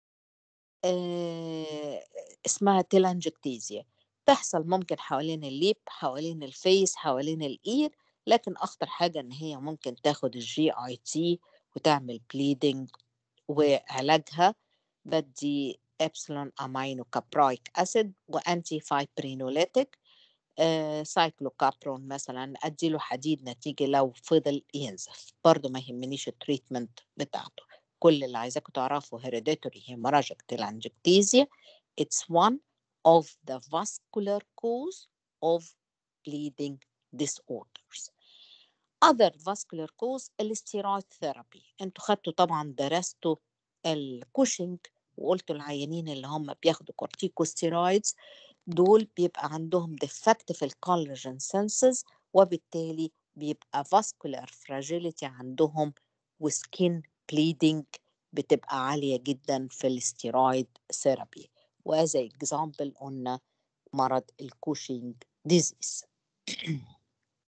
آه اسمها تيلانجكتيزيا تحصل ممكن حوالين الليب حوالين الفيس حوالين الايد لكن اخطر حاجة ان هي ممكن تاخد الجي اي تي وتعمل بليدنج وعلاجها بدي ابسلون امينو كابرايك اسيد وانتي فايبرينوليتيك آه سايكلوكابرون مثلا اديله حديد نتيجة لو فضل ينزف برضو ما يهمنيش التريتمنت بتاعته كل اللي عايزاكم تعرفوا hereditary hemorrhagic telangiectasia it's one of the vascular cause of bleeding disorders other vascular cause الاستيرويد ثيرابي انتوا خدتوا طبعا درستوا الكوشنج وقلتوا العيانين اللي هم بياخدوا كورتيكوستيرويدز دول بيبقى عندهم defect في الكولاجين سنسز وبالتالي بيبقى vascular fragility عندهم وسكين bleeding بتبقى عالية جدا في الاستيرويد ثيرابي وهذا اكزامبل قلنا مرض الكوشينج ديزيز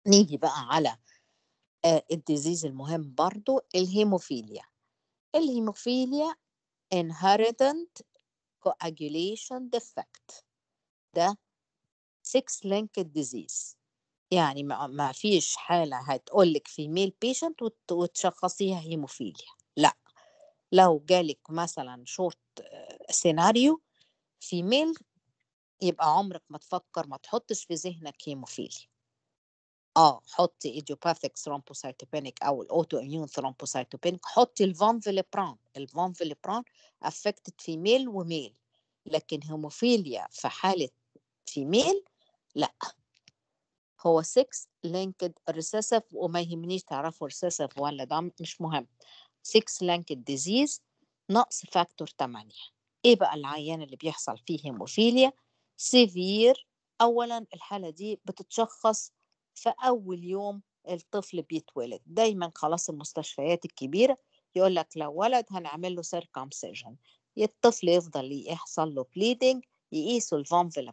نيجي بقى على آه، الديزيز المهم برضو الهيموفيليا الهيموفيليا inheritant coagulation defect ده 6 linked disease يعني ما, ما فيش حالة هتقولك في ميل بيشنت وتشخصيها هيموفيليا لا لو جالك مثلا شورت سيناريو في ميل يبقى عمرك ما تفكر ما تحطش في ذهنك هيموفيليا اه حطي ايديوباثيك ثرومبوسايتوبينيك او الاوتو اميون ثرومبوسايتوبينيك حطي الفانفيليبران الفانفيليبران افكتد فيميل وميل لكن هيموفيليا في حالة فيميل لا هو 6 linked recessive وما يهمنيش تعرفوا recessive ولا ده مش مهم 6 linked disease نقص فاكتور 8 ايه بقى العيان اللي بيحصل فيه هيموفيليا سيفير اولا الحالة دي بتتشخص في اول يوم الطفل بيتولد دايما خلاص المستشفيات الكبيرة يقول لك لو ولد هنعمل له circumcision الطفل يفضل يحصل له bleeding يقيسوا الفانفلب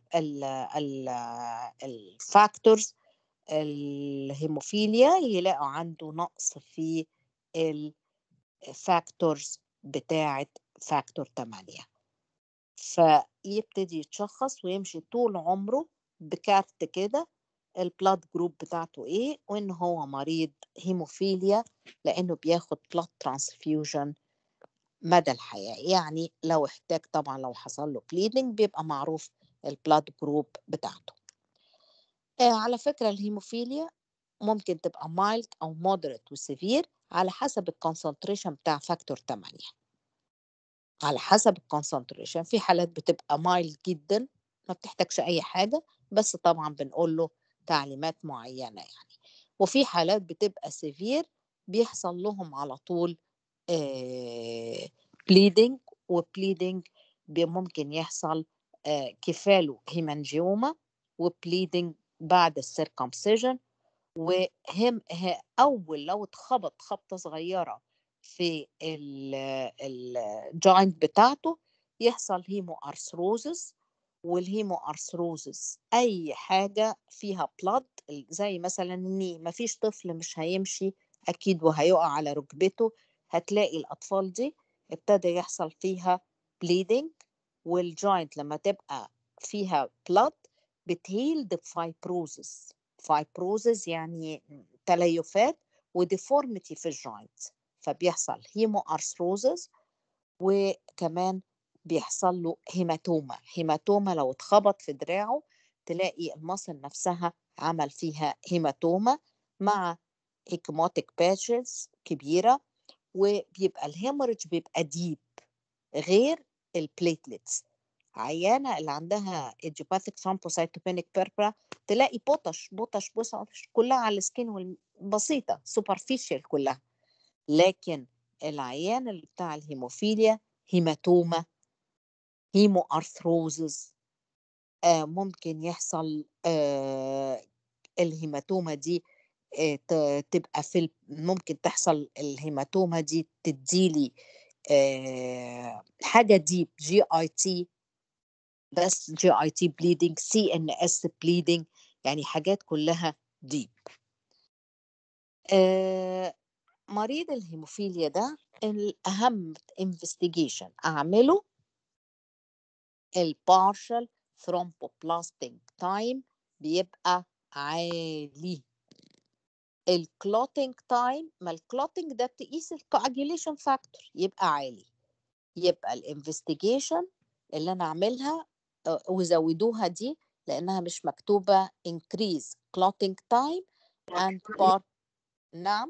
الفاكتورز الهيموفيليا يلاقوا عنده نقص في الفاكتورز بتاعة فاكتور 8 فيبتدي يتشخص ويمشي طول عمره بكارت كده البلاد جروب بتاعته ايه وان هو مريض هيموفيليا لانه بياخد بلاد ترانسفيوجن مدى الحياة يعني لو احتاج طبعا لو حصل له بليدنج بيبقى معروف البلاد جروب بتاعته آه على فكرة الهيموفيليا ممكن تبقى مايلد أو مودريت وسيفير على حسب الكونسنتريشن بتاع فاكتور 8 على حسب الكونسنتريشن في حالات بتبقى مايلد جدا ما بتحتاجش أي حاجة بس طبعا بنقول له تعليمات معينة يعني وفي حالات بتبقى سيفير بيحصل لهم على طول بليدنج وبليدنج ممكن يحصل آه كفاله هيمانجيوما وبليدنج بعد السيركمسيجن وهم اول لو اتخبط خبطه صغيره في الجوينت بتاعته يحصل هيمو ارثروزس والهيمو ارثروزس اي حاجه فيها بلاد زي مثلا الني مفيش طفل مش هيمشي اكيد وهيقع على ركبته هتلاقي الاطفال دي ابتدى يحصل فيها بليدنج والجوينت لما تبقى فيها بلاد بتهيل بفايبروزس فايبروزس يعني تليفات وديفورميتي في الجوينت فبيحصل هيمو ارثروزس وكمان بيحصل له هيماتوما هيماتوما لو اتخبط في دراعه تلاقي المصل نفسها عمل فيها هيماتوما مع هيكموتيك باتشز كبيرة وبيبقى الهيموريج بيبقى ديب غير البليتلتس عيانة اللي عندها idiopathic thrombocytopenic purpura تلاقي بوتش بوتش بوتش كلها على السكين بسيطة superficial كلها لكن العيان اللي بتاع الهيموفيليا هيماتوما هيمو ارثروزز آه ممكن يحصل آه الهيماتوما دي آه تبقى في ممكن تحصل الهيماتوما دي تديلي آه حاجة ديب جي اي تي بس جي اي تي بليدنج سي ان اس بليدنج يعني حاجات كلها ديب آه مريض الهيموفيليا ده الأهم انفستيجيشن أعمله البارشل ثرومبوبلاستيك تايم بيبقى عالي الكلوتينج تايم ما الكلوتينج ده تقيس الكواجيوليشن فاكتور يبقى عالي يبقى الانفستيجيشن اللي انا اعملها وزودوها دي لانها مش مكتوبه increase clotting time and part نعم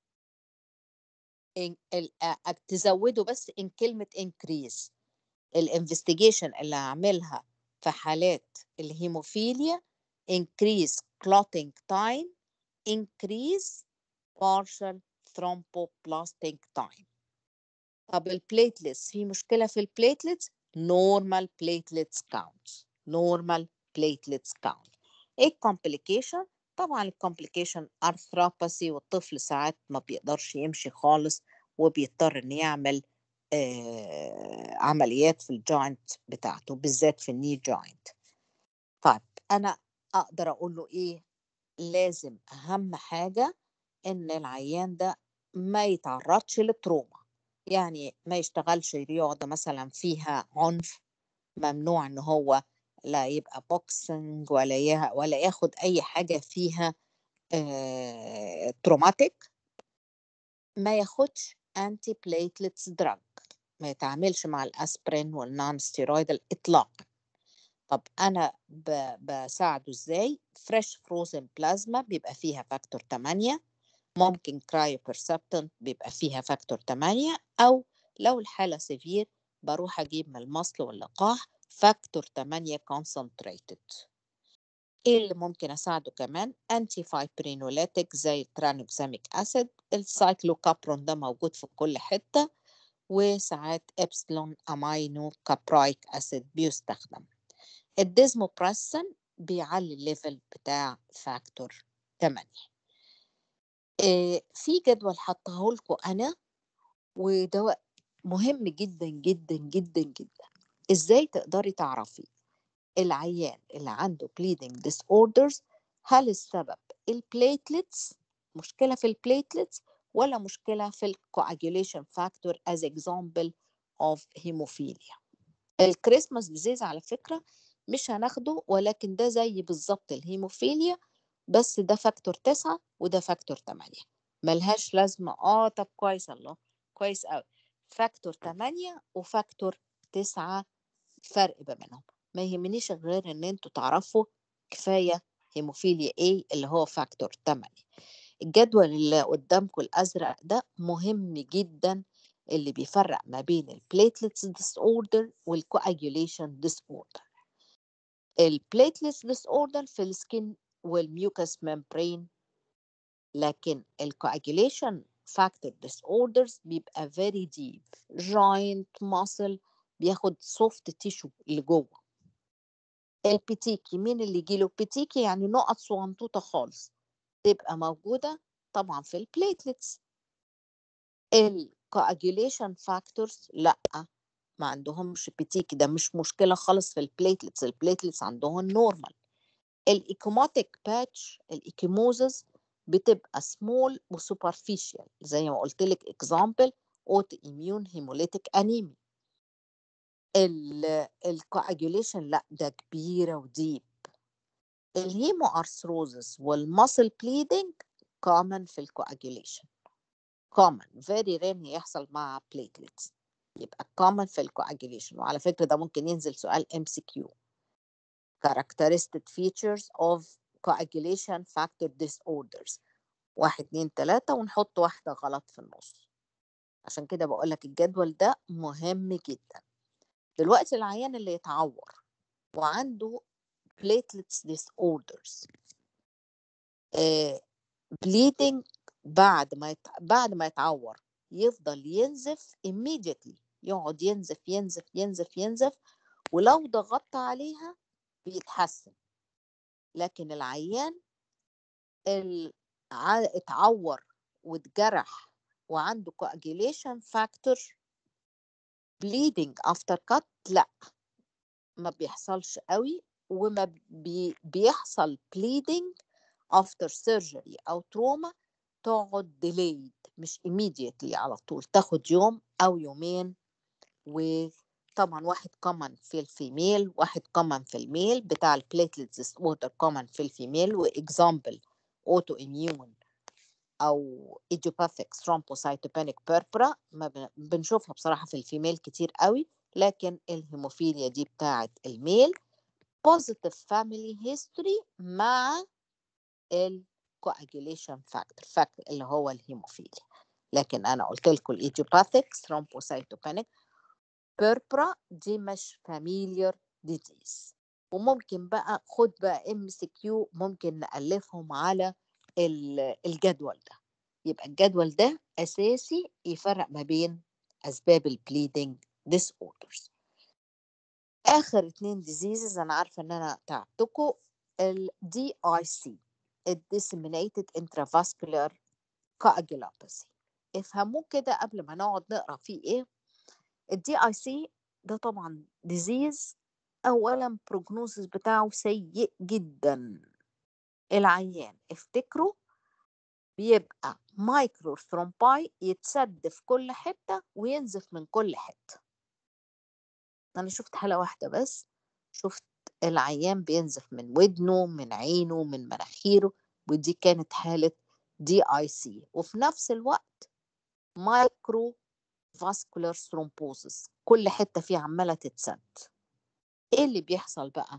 إن ال... تزودوا بس ان كلمه increase الانفستيجيشن اللي هعملها في حالات الهيموفيليا increase clotting time increase partial thromboplastic time طب البليتلتس في مشكلة في البليتلتس normal platelets count normal platelets count ايه الكومبليكيشن طبعا الكومبليكيشن ارثروباثي والطفل ساعات ما بيقدرش يمشي خالص وبيضطر ان يعمل آه عمليات في الجوينت بتاعته بالذات في الني جوينت طيب انا اقدر اقول له ايه لازم اهم حاجة ان العيان ده ما يتعرضش للتروما يعني ما يشتغلش رياضة مثلا فيها عنف ممنوع ان هو لا يبقى بوكسنج ولا يه- ولا ياخد اي حاجة فيها تروماتيك ما ياخدش انتي بليتلتس دراج ما يتعاملش مع الاسبرين والنون ستيرويدال اطلاقا طب انا ب- بساعده ازاي فريش فروزن بلازما بيبقى فيها فاكتور 8 ممكن كرايو بيرسبتنت بيبقى فيها فاكتور 8 او لو الحالة سيفير بروح اجيب من المصل واللقاح فاكتور 8 كونسنتريتد ايه اللي ممكن اساعده كمان انتي فايبرينوليتيك زي الترانوكساميك اسيد السايكلوكابرون ده موجود في كل حتة وساعات ابسلون امينو كابرايك اسيد بيستخدم الديزموبريسن بيعلي الليفل بتاع فاكتور 8 إيه في جدول حطاه لكم انا وده مهم جدا جدا جدا جدا ازاي تقدري تعرفي العيان اللي عنده bleeding disorders هل السبب البليتلتس مشكلة في البليتلتس ولا مشكلة في الcoagulation factor as example of hemophilia الكريسماس ديزيز على فكرة مش هناخده ولكن ده زي بالظبط الهيموفيليا بس ده فاكتور تسعة وده فاكتور تمانية ملهاش لازمة اه طب كويس الله كويس قوي فاكتور تمانية وفاكتور تسعة فرق ما بينهم ما يهمنيش غير ان انتوا تعرفوا كفاية هيموفيليا A اللي هو فاكتور 8 الجدول اللي قدامكم الازرق ده مهم جدا اللي بيفرق ما بين البليتلتس ديس اوردر والكواجيوليشن ديس اوردر البليتلتس ديس اوردر في السكين والميوكس ممبرين لكن الكواجيوليشن فاكتور ديس اوردرز بيبقى very deep joint muscle بياخد soft tissue اللي جوه البيتيكي مين اللي يجيله بيتيكي يعني نقط صغنطوطة خالص تبقى موجودة طبعا في البليتلتس الكواجيوليشن فاكتورز لا ما عندهمش بيتيكي ده مش مشكلة خالص في البليتلتس البليتلتس عندهم نورمال الايكوماتيك باتش الايكيموزز بتبقى سمول وسوبرفيشال زي ما قلت لك اكزامبل اوتو اميون هيموليتيك انيمي الكواجيوليشن لا ده كبيرة وديب الهيمو ارثروزس والماسل بليدنج common في الكواجيوليشن common very rare يحصل مع platelets يبقى common في الكواجيوليشن وعلى فكرة ده ممكن ينزل سؤال MCQ characteristic features of coagulation factor disorders واحد اتنين تلاتة ونحط واحدة غلط في النص عشان كده بقولك الجدول ده مهم جدا دلوقتي العيان اللي يتعور وعنده platelets disorders آه bleeding بعد ما يت... بعد ما يتعور يفضل ينزف immediately يقعد ينزف ينزف ينزف ينزف ولو ضغطت عليها بيتحسن لكن العيان ال... ع- اتعور واتجرح وعنده coagulation factor bleeding after cut لا ما بيحصلش قوي وما بي... بيحصل bleeding after surgery أو trauma تقعد delayed مش immediately على طول تاخد يوم أو يومين وطبعا واحد common في الفيميل واحد common في الميل بتاع البليتلت disorder common في الفيميل وإكزامبل auto immune أو idiopathic thrombocytopenic purpura ما بن- بنشوفها بصراحة في الفيميل كتير قوي لكن الهيموفيليا دي بتاعت الميل positive family history مع ال coagulation factor factor اللي هو الهيموفيليا لكن انا قلت لكم الايديوباثيك thrombocytopenic purpura دي مش familiar disease وممكن بقى خد بقى ام سي كيو ممكن نألفهم على ال- الجدول ده يبقى الجدول ده اساسي يفرق ما بين اسباب البليدنج disorders اخر اتنين ديزيزز انا عارفه ان انا تعبتكم ال DIC ال disseminated intravascular coagulopathy افهموه كده قبل ما نقعد نقرا فيه ايه ال DIC ده طبعا ديزيز اولا prognosis بتاعه سيء جدا العيان افتكروا بيبقى مايكرو ثرومباي يتسد في كل حتة وينزف من كل حتة أنا شفت حالة واحدة بس شفت العيان بينزف من ودنه من عينه من مناخيره ودي كانت حالة دي اي سي وفي نفس الوقت مايكرو فاسكولار ثرومبوزس كل حتة فيه عمالة تتسد ايه اللي بيحصل بقى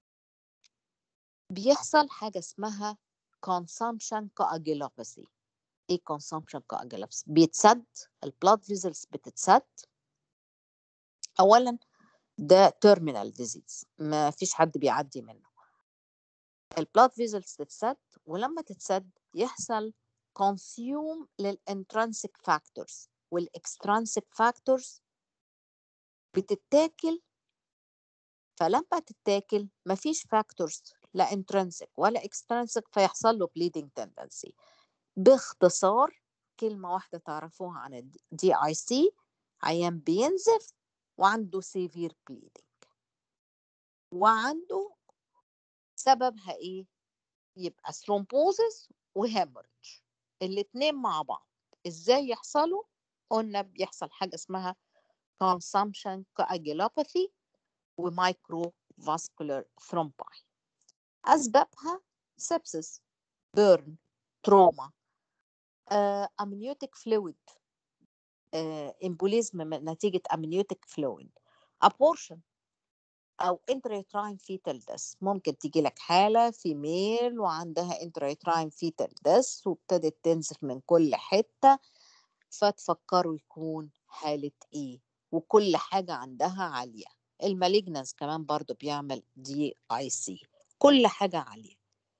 بيحصل حاجة اسمها consumption coagulopathy ايه consumption coagulopathy بيتسد البلاد فيزلز بتتسد اولا ده terminal disease ما فيش حد بيعدي منه البلاد فيزلز تتسد ولما تتسد يحصل consume للintrinsic factors والاكسترانسيك factors بتتاكل فلما تتاكل مفيش فاكتورز لا intrinsic ولا extrinsic فيحصل له bleeding tendency باختصار كلمة واحدة تعرفوها عن الدي اي سي عيان بينزف وعنده severe bleeding وعنده سببها ايه يبقى ثرومبوزس وهيموريدج الاتنين مع بعض ازاي يحصلوا قلنا بيحصل حاجة اسمها consumption coagulopathy ومايكرو فاسكولار ثرومباي أسبابها sepsis burn trauma uh, amniotic fluid uh, embolism من نتيجة amniotic fluid abortion أو intrauterine fetal death ممكن تيجي لك حالة فيميل وعندها intrauterine fetal death وابتدت تنزف من كل حتة فتفكروا يكون حالة إيه وكل حاجة عندها عالية المالجنس كمان برضو بيعمل دي اي سي كل حاجة عالية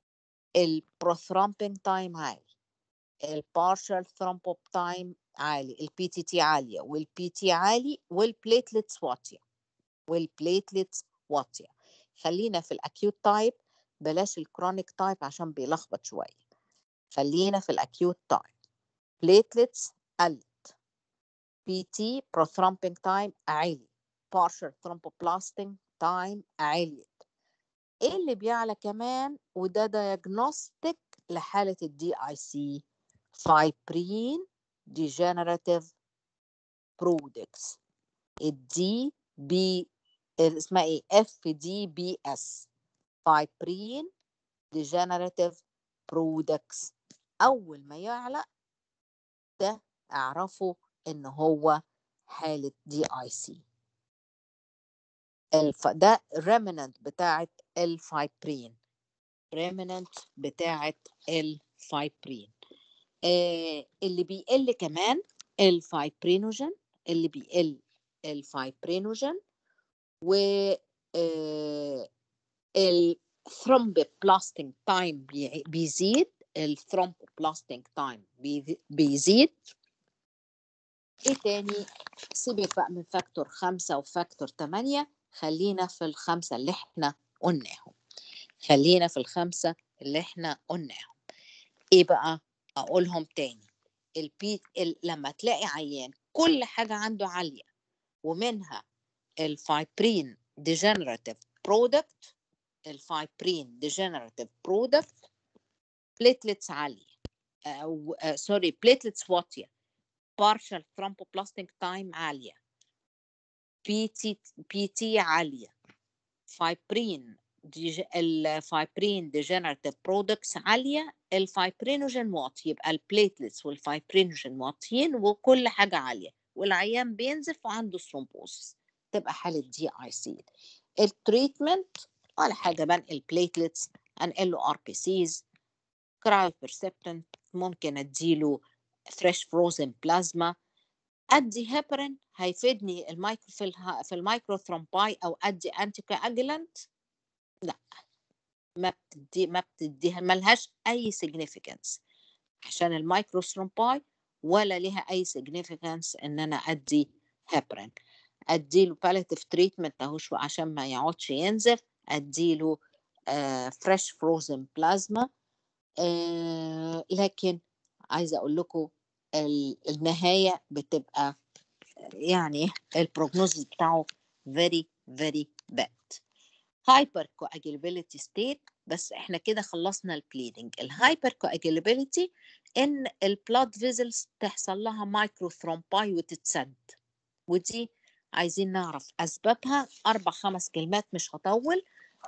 البروثرومبين تايم عالي البارشال ثرومبوب تايم عالي البي تي تي عالية والبي تي عالي والبليتلتس واطية والبليتلتس واطية خلينا في الاكيوت تايب بلاش الكرونيك تايب عشان بيلخبط شوية خلينا في الاكيوت تايب بليتلتس قلت بي تي بروثرومبين تايم عالي partial thromboplasting time عالية ايه اللي بيعلى كمان وده diagnostic لحالة الدي اي سي فايبرين degenerative products الدي بي اسمها ايه اف دي بي اس فايبرين degenerative products اول ما يعلى ده اعرفوا ان هو حالة دي اي سي الف... ده remnant بتاعت الفايبرين remnant بتاعت الفايبرين آه اللي بيقل كمان الفايبرينوجين اللي بيقل الفايبرينوجين و آه الثرومبوبلاستنج تايم بيزيد الثرومبوبلاستنج تايم بيزيد ايه تاني سيبك بقى من فاكتور خمسة وفاكتور تمانية خلينا في الخمسة اللي احنا قلناهم خلينا في الخمسة اللي احنا قلناهم ايه بقى اقولهم تاني البي ال... لما تلاقي عيان كل حاجة عنده عالية ومنها الفايبرين ديجنراتيف برودكت الفايبرين ديجنراتيف برودكت بليتلتس عالية او سوري بليتلتس واطية partial thromboplastic time عالية بي تي بي تي عالية فايبرين ديج... الفايبرين ديجنراتيف برودكتس عالية الفايبرينوجين واطي يبقى البليتلتس والفايبرينوجين واطيين وكل حاجة عالية والعيان بينزف وعنده ثرومبوسس تبقى حالة دي اي سي التريتمنت ولا حاجة بنقل البليتلتس انقل له ار بي سيز كرايو بيرسبتنت ممكن اديله فريش فروزن بلازما ادي هيبرين هيفيدني المايكرو في, الها في المايكرو ثرومباي او ادي انتي كواجلانت لا ما بتدي ما بتديها ملهاش اي significance عشان المايكرو ثرومباي ولا ليها اي significance ان انا ادي هيبرين اديله باليتيف تريتمنت اهو شو عشان ما يقعدش ينزف اديله فريش فروزن بلازما لكن عايزه اقول لكم النهايه بتبقى يعني البروجنوز بتاعه very very bad hypercoagulability state بس احنا كده خلصنا البليدنج الهايبر كواجيلابيلتي ان البلاد فيزلز تحصل لها مايكرو ثرومباي وتتسد ودي عايزين نعرف اسبابها اربع خمس كلمات مش هطول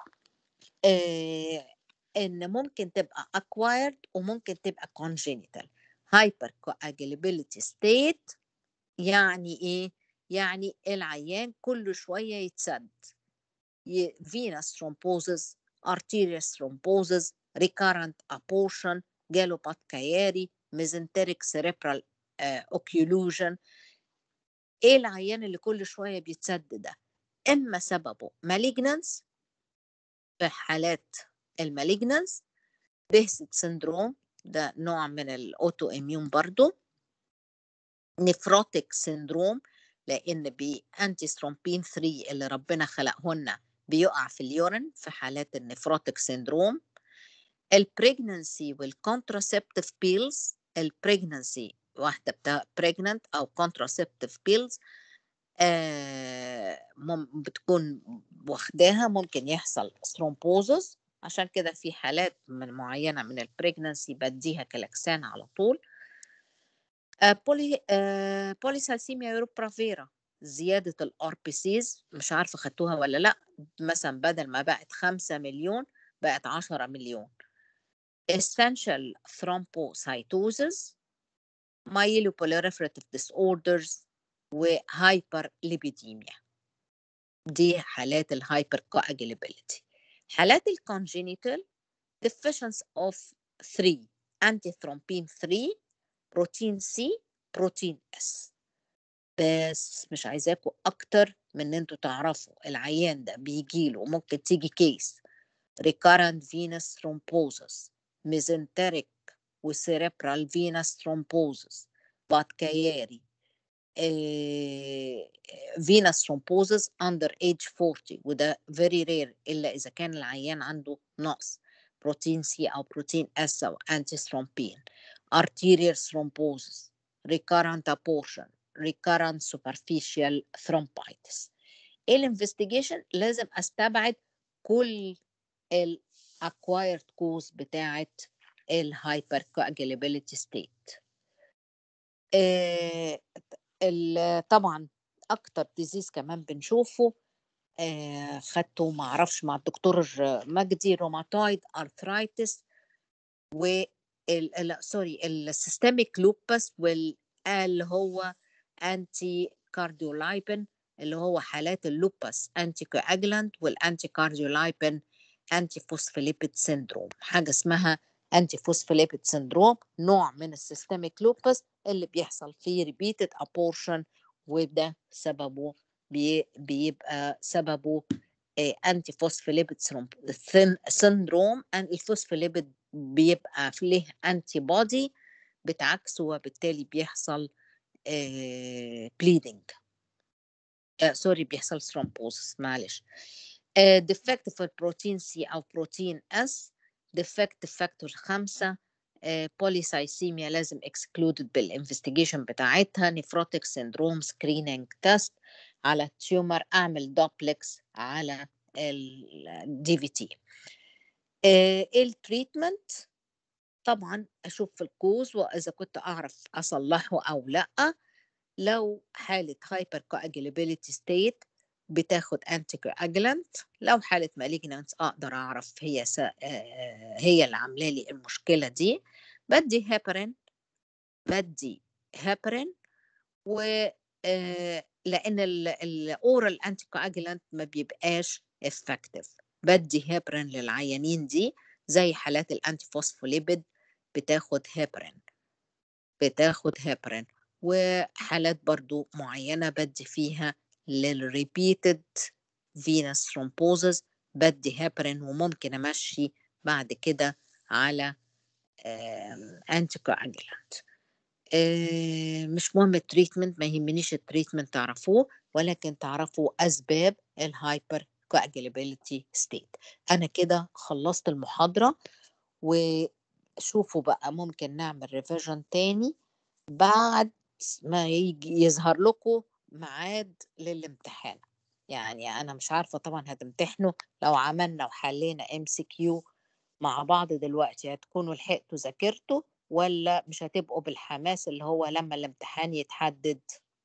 آه ان ممكن تبقى acquired وممكن تبقى congenital hypercoagulability state يعني ايه يعني العيان كل شويه يتسد ي- venous thrombosis arterial thrombosis recurrent abortion جاله باتكياري mesenteric cerebral آه، occlusion ايه العيان اللي كل شويه بيتسد ده اما سببه malignance في حالات المالجنانس بيهست سندروم ده نوع من الاوتو اميون برضو نفروتيك سندروم لان بانتي سترومبين 3 اللي ربنا خلقهن بيقع في اليورين في حالات النفروتيك سندروم البريجننسي والكونتراسبتيف بيلز البريجننسي واحده بتاع بريجننت او كونتراسبتيف بيلز بتكون واخداها ممكن يحصل ثرومبوزس عشان كده في حالات من معينه من البريجننسي بديها كلاكسان على طول آه، بولي آه، بوليسايسيميا يوروبرافيرا زيادة الار بي سيز مش عارفة خدتوها ولا لا مثلا بدل ما بقت 5 مليون بقت 10 مليون essential thrombocytosis myeloproliferative disorders وهايبر ليبيديميا دي حالات الهايبر coagulability حالات الكونجينيتال deficiency of 3 antithrombin 3 بروتين سي بروتين اس بس مش عايزاكم اكتر من ان انتوا تعرفوا العيان ده بيجيله ممكن تيجي كيس recurrent venous thrombosis mesenteric وcerebral venous thrombosis باتكياري آه، venous thrombosis under age 40 وده very rare الا اذا كان العيان عنده نقص بروتين سي او بروتين اس او انتي ثرومبين arterial thrombosis recurrent abortion recurrent superficial thrombitis الانفستيجيشن لازم استبعد كل ال acquired cause بتاعه الهايبر coagulability state آه، ال- طبعا اكتر ديزيز كمان بنشوفه آه، خدته ما اعرفش مع الدكتور مجدي روماتويد ارثرايتس و ال- لا سوري السيستميك لوبس واللي هو انتي كارديولايبن اللي هو حالات اللوبس انتي كواجلانت والانتي كارديولايبن انتي فوسفوليبيد سيندروم حاجه اسمها انتي فوسفوليبيد سيندروم نوع من السيستميك لوبس اللي بيحصل فيه ريبيتد ابورشن وده سببه بي بيبقى سببه انتي فوسفوليبيد سيندروم الفوسفوليبيد بيبقى له انتي بودي بتعكسه وبالتالي بيحصل بليدنج سوري بيحصل ثرومبوزس معلش ديفكت في البروتين سي او بروتين اس ديفكت فاكتور خمسة بوليسايسيميا لازم اكسكلودد بالانفستيجيشن بتاعتها نيفروتيك سيندروم سكريننج تيست على التيومر اعمل دوبلكس على الدي في تي التريتمنت طبعا اشوف في الكوز واذا كنت اعرف اصلحه او لا لو حاله هايبر كواجيلابيلتي ستيت بتاخد انتي كواجلانت لو حاله مالجنانس اقدر اعرف هي س... هي اللي عامله لي المشكله دي بدي هيبرين بدي هيبرين و لان الاورال انتي كواجلانت ما بيبقاش افكتيف بدي هيبرين للعيانين دي زي حالات الانتي فوسفوليبيد بتاخد هيبرين بتاخد هيبرين وحالات برضو معينة بدي فيها للريبيتد فينس ثرومبوزس بدي هيبرين وممكن امشي بعد كده على انتي كواجلانت مش مهم التريتمنت ما يهمنيش التريتمنت تعرفوه ولكن تعرفوا اسباب الهايبر coagulability state انا كده خلصت المحاضرة وشوفوا بقى ممكن نعمل ريفيجن تاني بعد ما يجي يظهر لكم ميعاد للامتحان يعني انا مش عارفة طبعا هتمتحنوا لو عملنا وحلينا ام سي كيو مع بعض دلوقتي هتكونوا لحقتوا ذاكرتوا ولا مش هتبقوا بالحماس اللي هو لما الامتحان يتحدد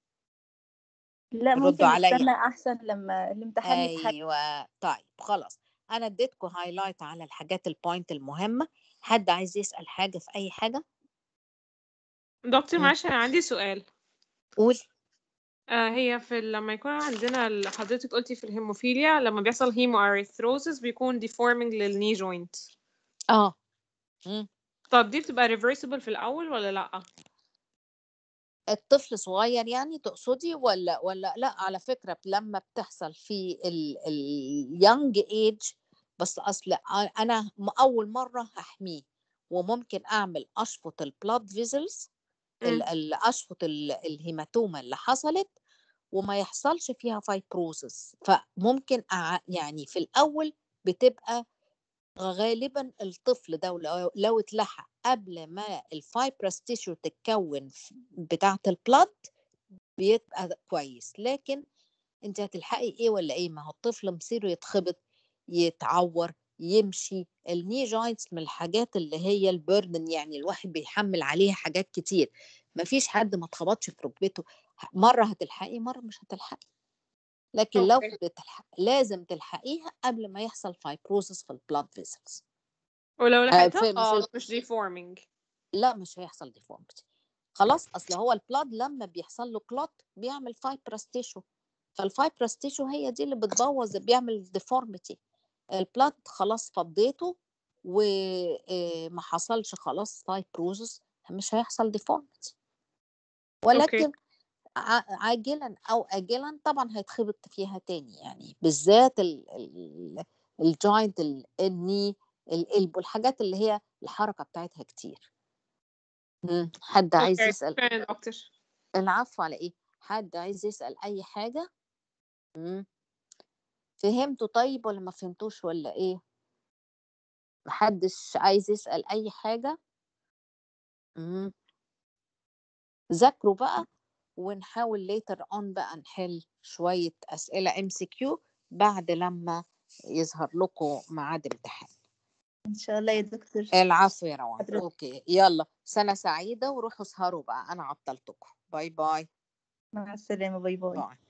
لا ردوا ممكن عليا. نستنى احسن لما الامتحان يتحدد ايوه طيب خلاص انا اديتكم هايلايت على الحاجات البوينت المهمه حد عايز يسال حاجه في اي حاجه دكتور مم. معلش انا عندي سؤال قول آه هي في ال- لما يكون عندنا ال- حضرتك قلتي في الهيموفيليا لما بيحصل هيمو اريثروزس بيكون deforming للني جوينت اه مم. طب دي بتبقى reversible في الاول ولا لا الطفل صغير يعني تقصدي ولا ولا لا على فكرة لما بتحصل في اليونج ايج بس اصل انا م- اول مرة هحميه وممكن اعمل اشفط البلاد فيزلز مم. اشفط ال- الهيماتوما اللي حصلت وما يحصلش فيها فايبروزس فممكن أع... يعني في الاول بتبقى غالبا الطفل ده لو, لو اتلحق قبل ما الفايبرس تيشو تتكون في- بتاعة البلاد بيبقى كويس لكن انت هتلحقي ايه ولا ايه ما هو الطفل مصيره يتخبط يتعور يمشي الني جوينتس من الحاجات اللي هي البردن يعني الواحد بيحمل عليها حاجات كتير ما فيش حد ما اتخبطش في ركبته مرة هتلحقي مرة مش هتلحقي لكن لو أوكي. بتلحق لازم تلحقيها قبل ما يحصل فايبروزس في البلاد فيسلز ولو آه، لحقتها في- في خلاص ال- مش deforming لا مش هيحصل ديفورمتي خلاص اصل هو البلاد لما بيحصل له كلوت بيعمل فايبرس تيشو فالفايبرس تيشو هي دي اللي بتبوظ بيعمل ديفورميتي البلاد خلاص فضيته وما حصلش خلاص فايبروزس مش هيحصل ديفورميتي ولكن ع- عاجلا او اجلا طبعا هيتخبط فيها تاني يعني بالذات الجوينت الني القلب والحاجات اللي هي الحركه بتاعتها كتير مم. حد عايز اوكي يسال شكرا يا دكتور العفو على ايه حد عايز يسال اي حاجه مم. فهمتوا طيب ولا ما فهمتوش ولا ايه محدش عايز يسال اي حاجه مم. ذاكروا بقى ونحاول later on بقى نحل شوية أسئلة MCQ بعد لما يظهر لكم ميعاد امتحان ان شاء الله يا دكتور العفو يا روان حضرتك. أوكي يلا سنة سعيدة وروحوا اسهروا بقى أنا عطلتكم باي باي مع السلامة باي باي باي